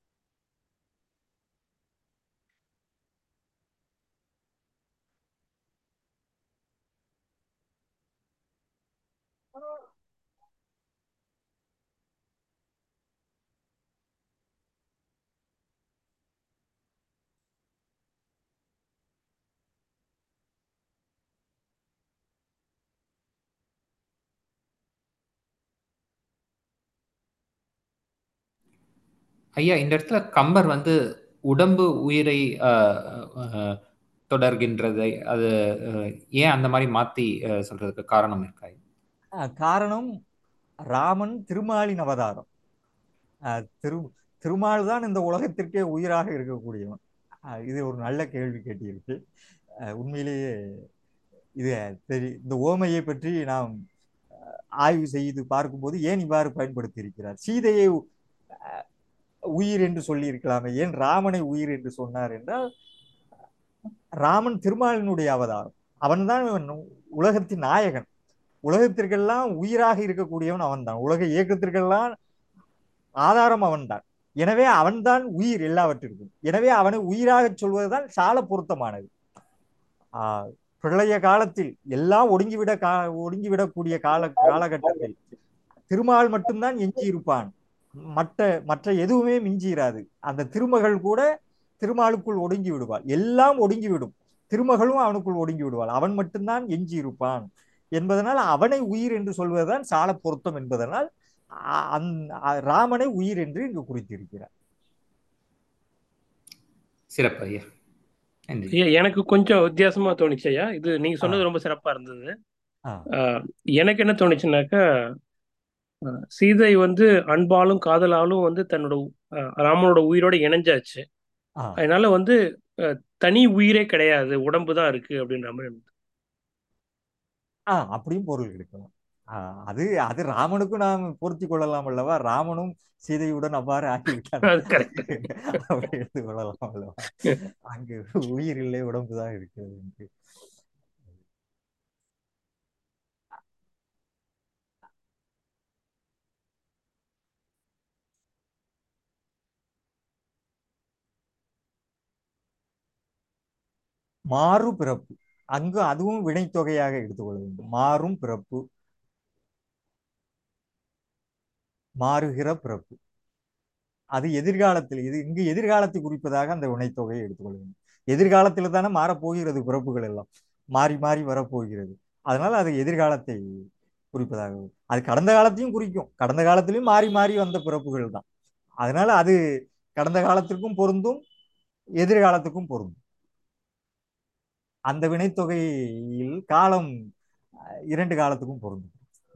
ஐயா இந்த இடத்துல கம்பர் வந்து உடம்பு உயிரை தொடர்கின்றதை அது ஏன் அந்த மாதிரி மாத்தி சொல்றதுக்கு காரணம் இருக்கா காரணம் ராமன் திருமாலின் அவதாரம் திரு திருமால் தான் இந்த உலகத்திற்கே உயிராக இருக்கக்கூடியவன் இது ஒரு நல்ல கேள்வி கேட்டிருக்கு உண்மையிலேயே இது தெரி இந்த ஓமையை பற்றி நாம் ஆய்வு செய்து பார்க்கும்போது ஏன் இவ்வாறு பயன்படுத்தி இருக்கிறார் சீதையை உயிர் என்று சொல்லி இருக்கலாமே ஏன் ராமனை உயிர் என்று சொன்னார் என்றால் ராமன் திருமாலினுடைய அவதாரம் அவன்தான் உலகத்தின் நாயகன் உலகத்திற்கெல்லாம் உயிராக இருக்கக்கூடியவன் அவன்தான் உலக இயக்கத்திற்கெல்லாம் ஆதாரம் அவன்தான் எனவே அவன்தான் உயிர் எல்லாவற்றிற்கும் எனவே அவனை உயிராக சொல்வதுதான் சால பொருத்தமானது ஆஹ் பிரளய காலத்தில் எல்லாம் ஒடுங்கிவிட கா ஒடுங்கிவிடக்கூடிய கால காலகட்டத்தில் திருமால் மட்டும்தான் எஞ்சி இருப்பான் மற்ற மற்ற எதுவுமே மிஞ்சிராது அந்த திருமகள் கூட திருமாலுக்குள் ஒடுங்கி விடுவாள் எல்லாம் ஒடுங்கி விடும் திருமகளும் அவனுக்குள் ஒடுங்கி விடுவாள் அவன் மட்டும்தான் எஞ்சி இருப்பான் என்பதனால் அவனை உயிர் என்று சொல்வதுதான் சால பொருத்தம் என்பதனால் ராமனை உயிர் என்று இங்கு குறித்திருக்கிறார் சிறப்பு ஐயா ஐயா எனக்கு கொஞ்சம் வித்தியாசமா தோணுச்சு ஐயா இது நீங்க சொன்னது ரொம்ப சிறப்பா இருந்தது எனக்கு என்ன தோணுச்சுனாக்கா அஹ் சீதை வந்து அன்பாலும் காதலாலும் வந்து தன்னோட அஹ், ராமனோட உயிரோட இணைஞ்சாச்சு ஆ அதனால வந்து அஹ், தனி உயிரே கிடையாது உடம்பு தான் இருக்கு அப்படின்ற மாதிரி எனக்கு ஆ அப்படியும் பொருள் எடுக்கலாம் ஆ, அது அது ராமனுக்கும் நாம் பொருத்தி கொள்ளலாம் அல்லவா ராமனும் சீதையுடன் அவ்வாறு ஆகிவிட்டான் அது கரெக்ட் அப்படி எடுத்துக் கொள்ளலாம் அல்லவா அங்கு உயிர் இல்லை உடம்பு தான் இருக்கிறது என்று மாறு பிறப்பு அங்கு அதுவும் வினைத்தொகையாக எடுத்துக்கொள்ள வேண்டும் மாறும் பிறப்பு மாறுகிற பிறப்பு அது எதிர்காலத்தில் இது இங்கு எதிர்காலத்தை குறிப்பதாக அந்த வினைத்தொகையை எடுத்துக்கொள்ள வேண்டும் எதிர்காலத்தில் தானே மாறப்போகிறது பிறப்புகள் எல்லாம் மாறி மாறி வரப்போகிறது அதனால அது எதிர்காலத்தை குறிப்பதாக வரும். அது கடந்த காலத்தையும் குறிக்கும் கடந்த காலத்திலையும் மாறி மாறி வந்த பிறப்புகள் தான் அதனால அது கடந்த காலத்திற்கும் பொருந்தும் எதிர்காலத்துக்கும் பொருந்தும் அந்த வினைத்தொகையில் காலம் அஹ், இரண்டு காலத்துக்கும் பொருந்தும்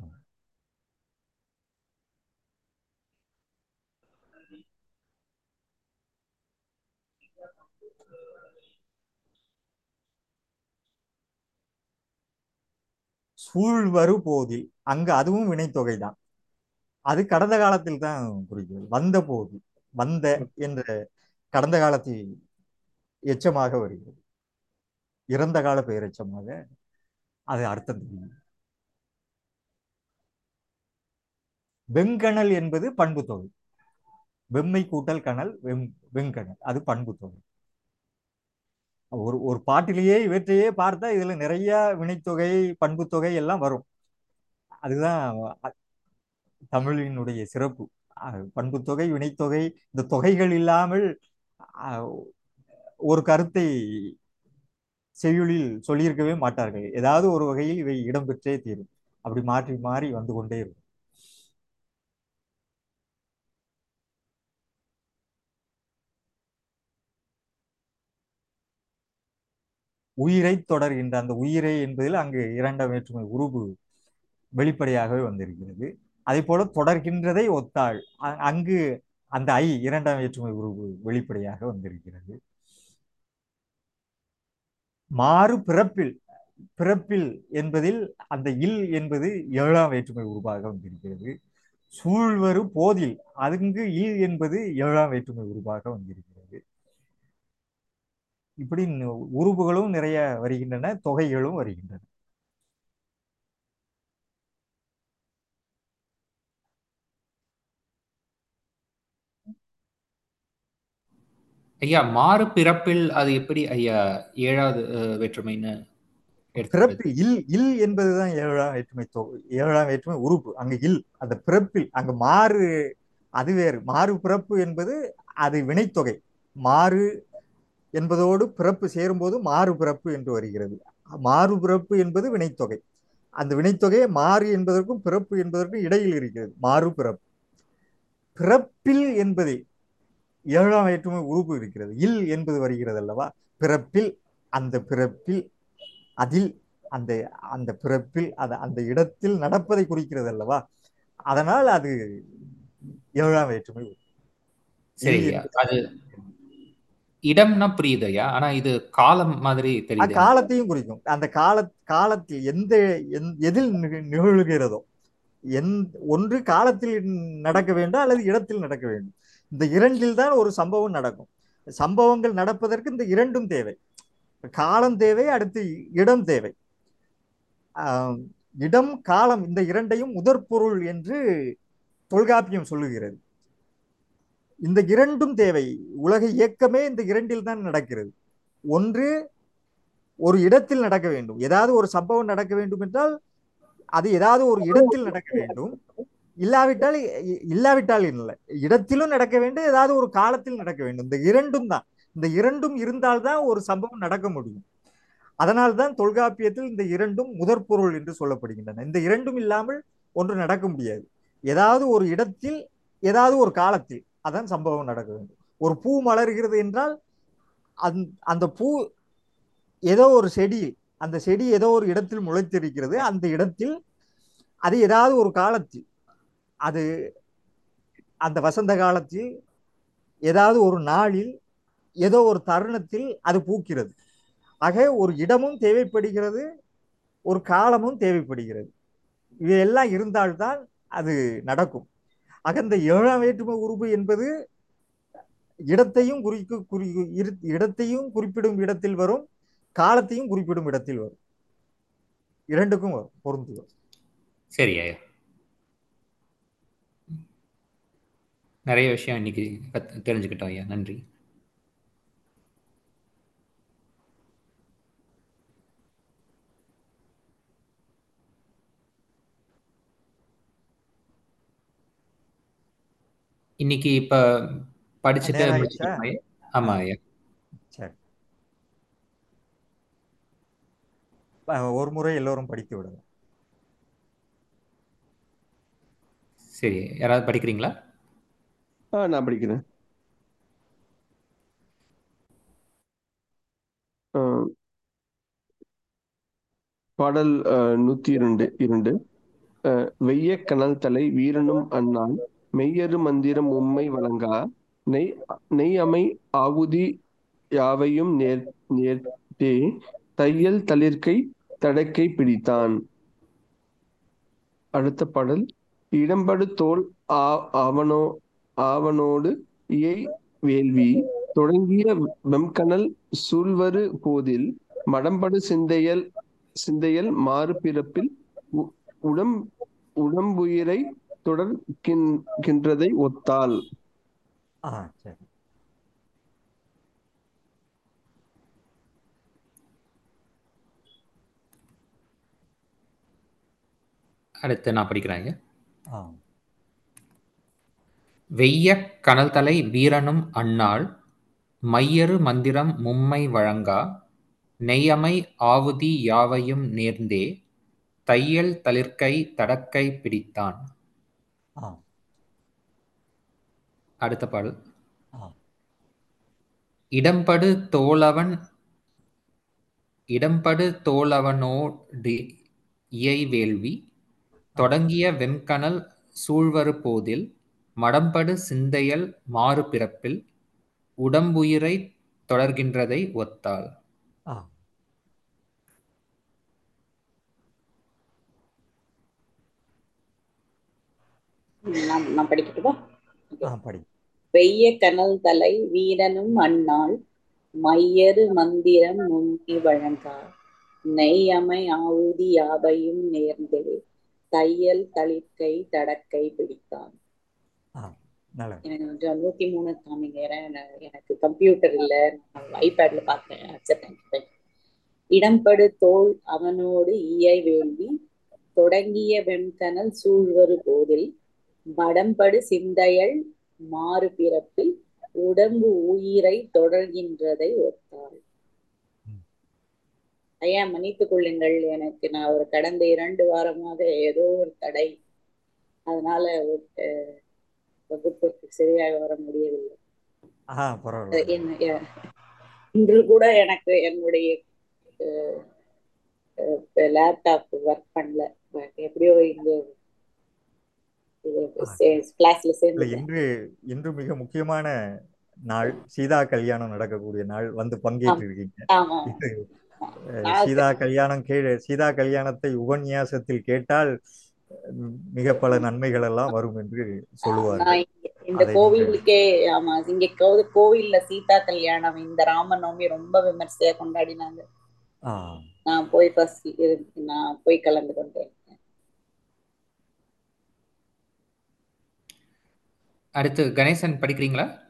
சூழ்வரு போதில் அங்கு அதுவும் வினைத்தொகை தான் அது கடந்த காலத்தில் தான் குறிக்கிறது வந்த போது வந்த என்ற கடந்த காலத்தில் எச்சமாக வருகிறது இறந்த கால பெயரெச்சமாக அது அர்த்தம் தெரியும் வெங்கணல் என்பது பண்பு தொகை வெம்மை கூட்டல் கணல் வெம் வெங்கணல் அது பண்பு தொகை ஒரு ஒரு பாட்டிலேயே இவற்றையே பார்த்தா இதுல நிறைய வினைத்தொகை பண்பு தொகை எல்லாம் வரும் அதுதான் அ- தமிழினுடைய சிறப்பு அஹ் பண்புத்தொகை வினைத்தொகை இந்த தொகைகள் இல்லாமல் அஹ், ஒரு கருத்தை செய்யுளில் சொல்லியிருக்கவே மாட்டார்கள் ஏதாவது ஒரு வகையில் இவை இடம்பெற்றே தீரும் அப்படி மாற்றி மாறி வந்து கொண்டே இருக்கும் உயிரை தொடர்கின்ற அந்த உயிரை என்பதில் அங்கு இரண்டாம் வேற்றுமை உருபு வெளிப்படையாகவே வந்திருக்கிறது அதே போல தொடர்கின்றதை ஒத்தாள் அ- அங்கு அந்த ஐ இரண்டாம் வேற்றுமை உருவு வெளிப்படையாக வந்திருக்கிறது மாறு பிறப்பில் பிறப்பில் என்பதில் அந்த இல் என்பது ஏழாம் வேற்றுமை உருவாக வந்திருக்கிறது சூழ்வரு போதில் அங்கு இல் என்பது ஏழாம் வேற்றுமை உருவாக வந்திருக்கிறது இப்படி ந- உருபுகளும் நிறைய வருகின்றன தொகைகளும் வருகின்றன ஐயா மாறு பிறப்பில் அது எப்படி ஐயா ஏழாவது அஹ், வேற்றுமைன்னு எடுத்துக்கிறது பிறப்பில் இல் இல் என்பதுதான் ஏழாம் வேற்றுமை தொகை ஏழாம் வேற்றுமை உறுப்பு அங்கு இல் அந்த பிறப்பில் அங்கு மாறு அது வேறு மாறு பிறப்பு என்பது அது வினைத்தொகை மாறு என்பதோடு பிறப்பு சேரும்போது மாறு பிறப்பு என்று வருகிறது மாறு பிறப்பு என்பது வினைத்தொகை அந்த வினைத்தொகையை மாறு என்பதற்கும் பிறப்பு என்பதற்கும் இடையில் இருக்கிறது மாறு பிறப்பு பிறப்பில் என்பதில் ஏழாம் வேற்றுமை உறுப்பு இருக்கிறது இல் என்பது வருகிறது அல்லவா பிறப்பில் அந்த பிறப்பில் அதில் அந்த அந்த பிறப்பில் அது அந்த இடத்தில் நடப்பதை குறிக்கிறது அல்லவா அதனால் அது ஏழாம் வேற்றுமை உறுப்பு. சரி இல் ஐயா என்பது அது இடம்னா புரியுது ஐயா ஆனா இது காலம் மாதிரி அஹ் தெரியுது எனக்கு. காலத்தையும் குறிக்கும் அந்த கால காலத்தில் எந்த எந்- எதில் நிக- நிகழ்கிறதோ எந் ஒன்று காலத்தில் நடக்க வேண்டும் அல்லது இடத்தில் நடக்க வேண்டும் இந்த இரண்டில் தான் ஒரு சம்பவம் நடக்கும் சம்பவங்கள் நடப்பதற்கு இந்த இரண்டும் தேவை காலம் தேவை அடுத்து இடம் தேவை ஆஹ் இடம் காலம் இந்த இரண்டையும் முதற்பொருள் என்று தொல்காப்பியம் சொல்லுகிறது இந்த இரண்டும் தேவை உலக இயக்கமே இந்த இரண்டில் தான் நடக்கிறது ஒன்று ஒரு இடத்தில் நடக்க வேண்டும் ஏதாவது ஒரு சம்பவம் நடக்க வேண்டும் என்றால் அது ஏதாவது ஒரு இடத்தில் நடக்க வேண்டும் இல்லாவிட்டால் இ- இல்லாவிட்டால் இல்லை இடத்திலும் நடக்க வேண்டும் ஏதாவது ஒரு காலத்தில் நடக்க வேண்டும் இந்த இரண்டும் தான் இந்த இரண்டும் இருந்தால்தான் ஒரு சம்பவம் நடக்க முடியும் அதனால்தான் தொல்காப்பியத்தில் இந்த இரண்டும் முதற்பொருள் என்று சொல்லப்படுகின்றன இந்த இரண்டும் இல்லாமல் ஒன்று நடக்க முடியாது ஏதாவது ஒரு இடத்தில் ஏதாவது ஒரு காலத்தில் அதான் சம்பவம் நடக்க வேண்டும் ஒரு பூ மலர்கிறது என்றால் அந் அந்த பூ ஏதோ ஒரு செடி அந்த செடி ஏதோ ஒரு இடத்தில் முளைத்திருக்கிறது அந்த இடத்தில் அது ஏதாவது ஒரு காலத்தில் அது அந்த வசந்த காலத்தில் ஏதாவது ஒரு நாளில் ஏதோ ஒரு தருணத்தில் அது பூக்கிறது ஆக ஒரு இடமும் தேவைப்படுகிறது ஒரு காலமும் தேவைப்படுகிறது இவையெல்லாம் இருந்தால்தான் அது நடக்கும் ஆக இந்த ஏழாம் வேற்றுமை உருவு என்பது இடத்தையும் குறிக்கு குறி இரு- இடத்தையும் குறிப்பிடும் இடத்தில் வரும் காலத்தையும் குறிப்பிடும் இடத்தில் வரும் இரண்டுக்கும் வரும் பொருந்தி வரும் சரி ஐயா நிறைய விஷயம் இன்னைக்கு கத்- தெரிஞ்சுக்கிட்டோம் ஐயா நன்றி இன்னைக்கு இப்ப படிச்சுட்டு நேரம் முடிச்சுட்டோம் ஐயா ஆமா ஐயா சரி அஹ் ஒரு முறை எல்லோரும் படித்து விடுங்க சரி யாராவது படிக்கிறீங்களா ஆ நான் படிக்கிறேன் ஆ, பாடல் ஆ, நூத்தி இரண்டு இரண்டு ஆ, வெய்ய கனல் தலை வீரனும் அண்ணான் மெய்யரு மந்திரம் உம்மை வழங்கா நெய் நெய் அமை ஆவுதி யாவையும் நேர் நேர்த்தே தையல் தளிர்க்கை தடக்கை பிடித்தான் அடுத்த பாடல் இடம்படு தோல் ஆ ஆவனோ ஆவனோடு இயை வேள்வி தொடங்கிய வெம்கனல் சூழ்வரு போதில் மடம்படு சிந்தையல் சிந்தையல் மாறு பிறப்பில் உ- உடம் உடம்புயிரை தொடர்கின்றதை ஒத்தால் ஆ சரி அடுத்து நான் படிக்கிறேன் ஐயா ஆ வெய்ய கனல் தலை வீரனும் அன்னாள் மையரு மந்திரம் மும்மை வழங்கா நெய்யமை ஆவுதி யாவையும் நேர்ந்தே தையல் தளிர்க்கை தடக்கை பிடித்தான் ஆ அடுத்த பாடல் ஆ இடம்படு தோளவன் இடம்படு தோளவனோடு இயை வேள்வி தொடங்கிய வெம்கனல் சூழ்வரு போதில் மடம்படு சிந்தையல் மாறு பிறப்பில் உடம்புயிரை தொடர்கின்றதை ஒத்தாள் ஆ நான் நான் படிக்கட்டுமா ஆ படி வெய்ய கனல் தலை வீரனும் அன்னாள் மையரு மந்திரம் முன்னி வழங்கா நெய் அமை ஆவுதி யாவையும் நேர்ந்தே தையல் தளிர்க்கை தடக்கை பிடித்தான் ஆ நல்லது எனக்கு கொஞ்சம் நூத்தி மூணு காமிங்க ஏன்னா என- எனக்கு கம்ப்யூட்டர் இல்ல நான் ஐபேட்ல பார்த்தேன் அக்செப்ட் இடம்படு தோல் அவனோடு ஈயை வேள்வி தொடங்கிய வெண்கனல் சூழ்வரு போதில் மடம்படு சிந்தையல் மாறு பிறப்பில் உடம்பு உயிரை தொடர்கின்றதை ஒத்தாள் ம். ஐயா மன்னித்துக் கொள்ளுங்கள் எனக்கு நான் ஒரு கடந்த இரண்டு வாரமாக ஏதோ ஒரு தடை அதனால அஹ், வகுப்புக்கு சரியாக வர முடியவில்லை ஆ பரவாயில்ல என்ன- எ- இன்று கூட எனக்கு என்னுடைய லேப்டாப் ஒர்க் பண்ணல But எப்படியோ இந்த கிளாஸ்ல இல்ல சேர்ந்துட்டேன் இன்று இன்று மிக முக்கியமான நாள் சீதா கல்யாணம் நடக்கக்கூடிய நாள் வந்து பங்கேற்று இருக்கீங்க ஆமா இது அஹ், நான் சீதா கல்யாணம் கே சீதா கல்யாணத்தை உபன்யாசத்தில் கேட்டால் அஹ், மிக பல நன்மைகள் எல்லாம் வரும் என்று நான் சொல்லுவார்கள் இங்க- இந்த அதை நீங்கள் கோவிலுக்கே ஆமா இங்க கோ- கோவில்ல சீதா கல்யாணம் இந்த ராமநவமி ரொம்ப விமர்சையா கொண்டாடினாங்க ஆ நான் போய் ஃபர்ஸ்ட் நான் போய் கலந்து கொண்டேன் அடுத்து கணேசன் படிக்கிறீங்களா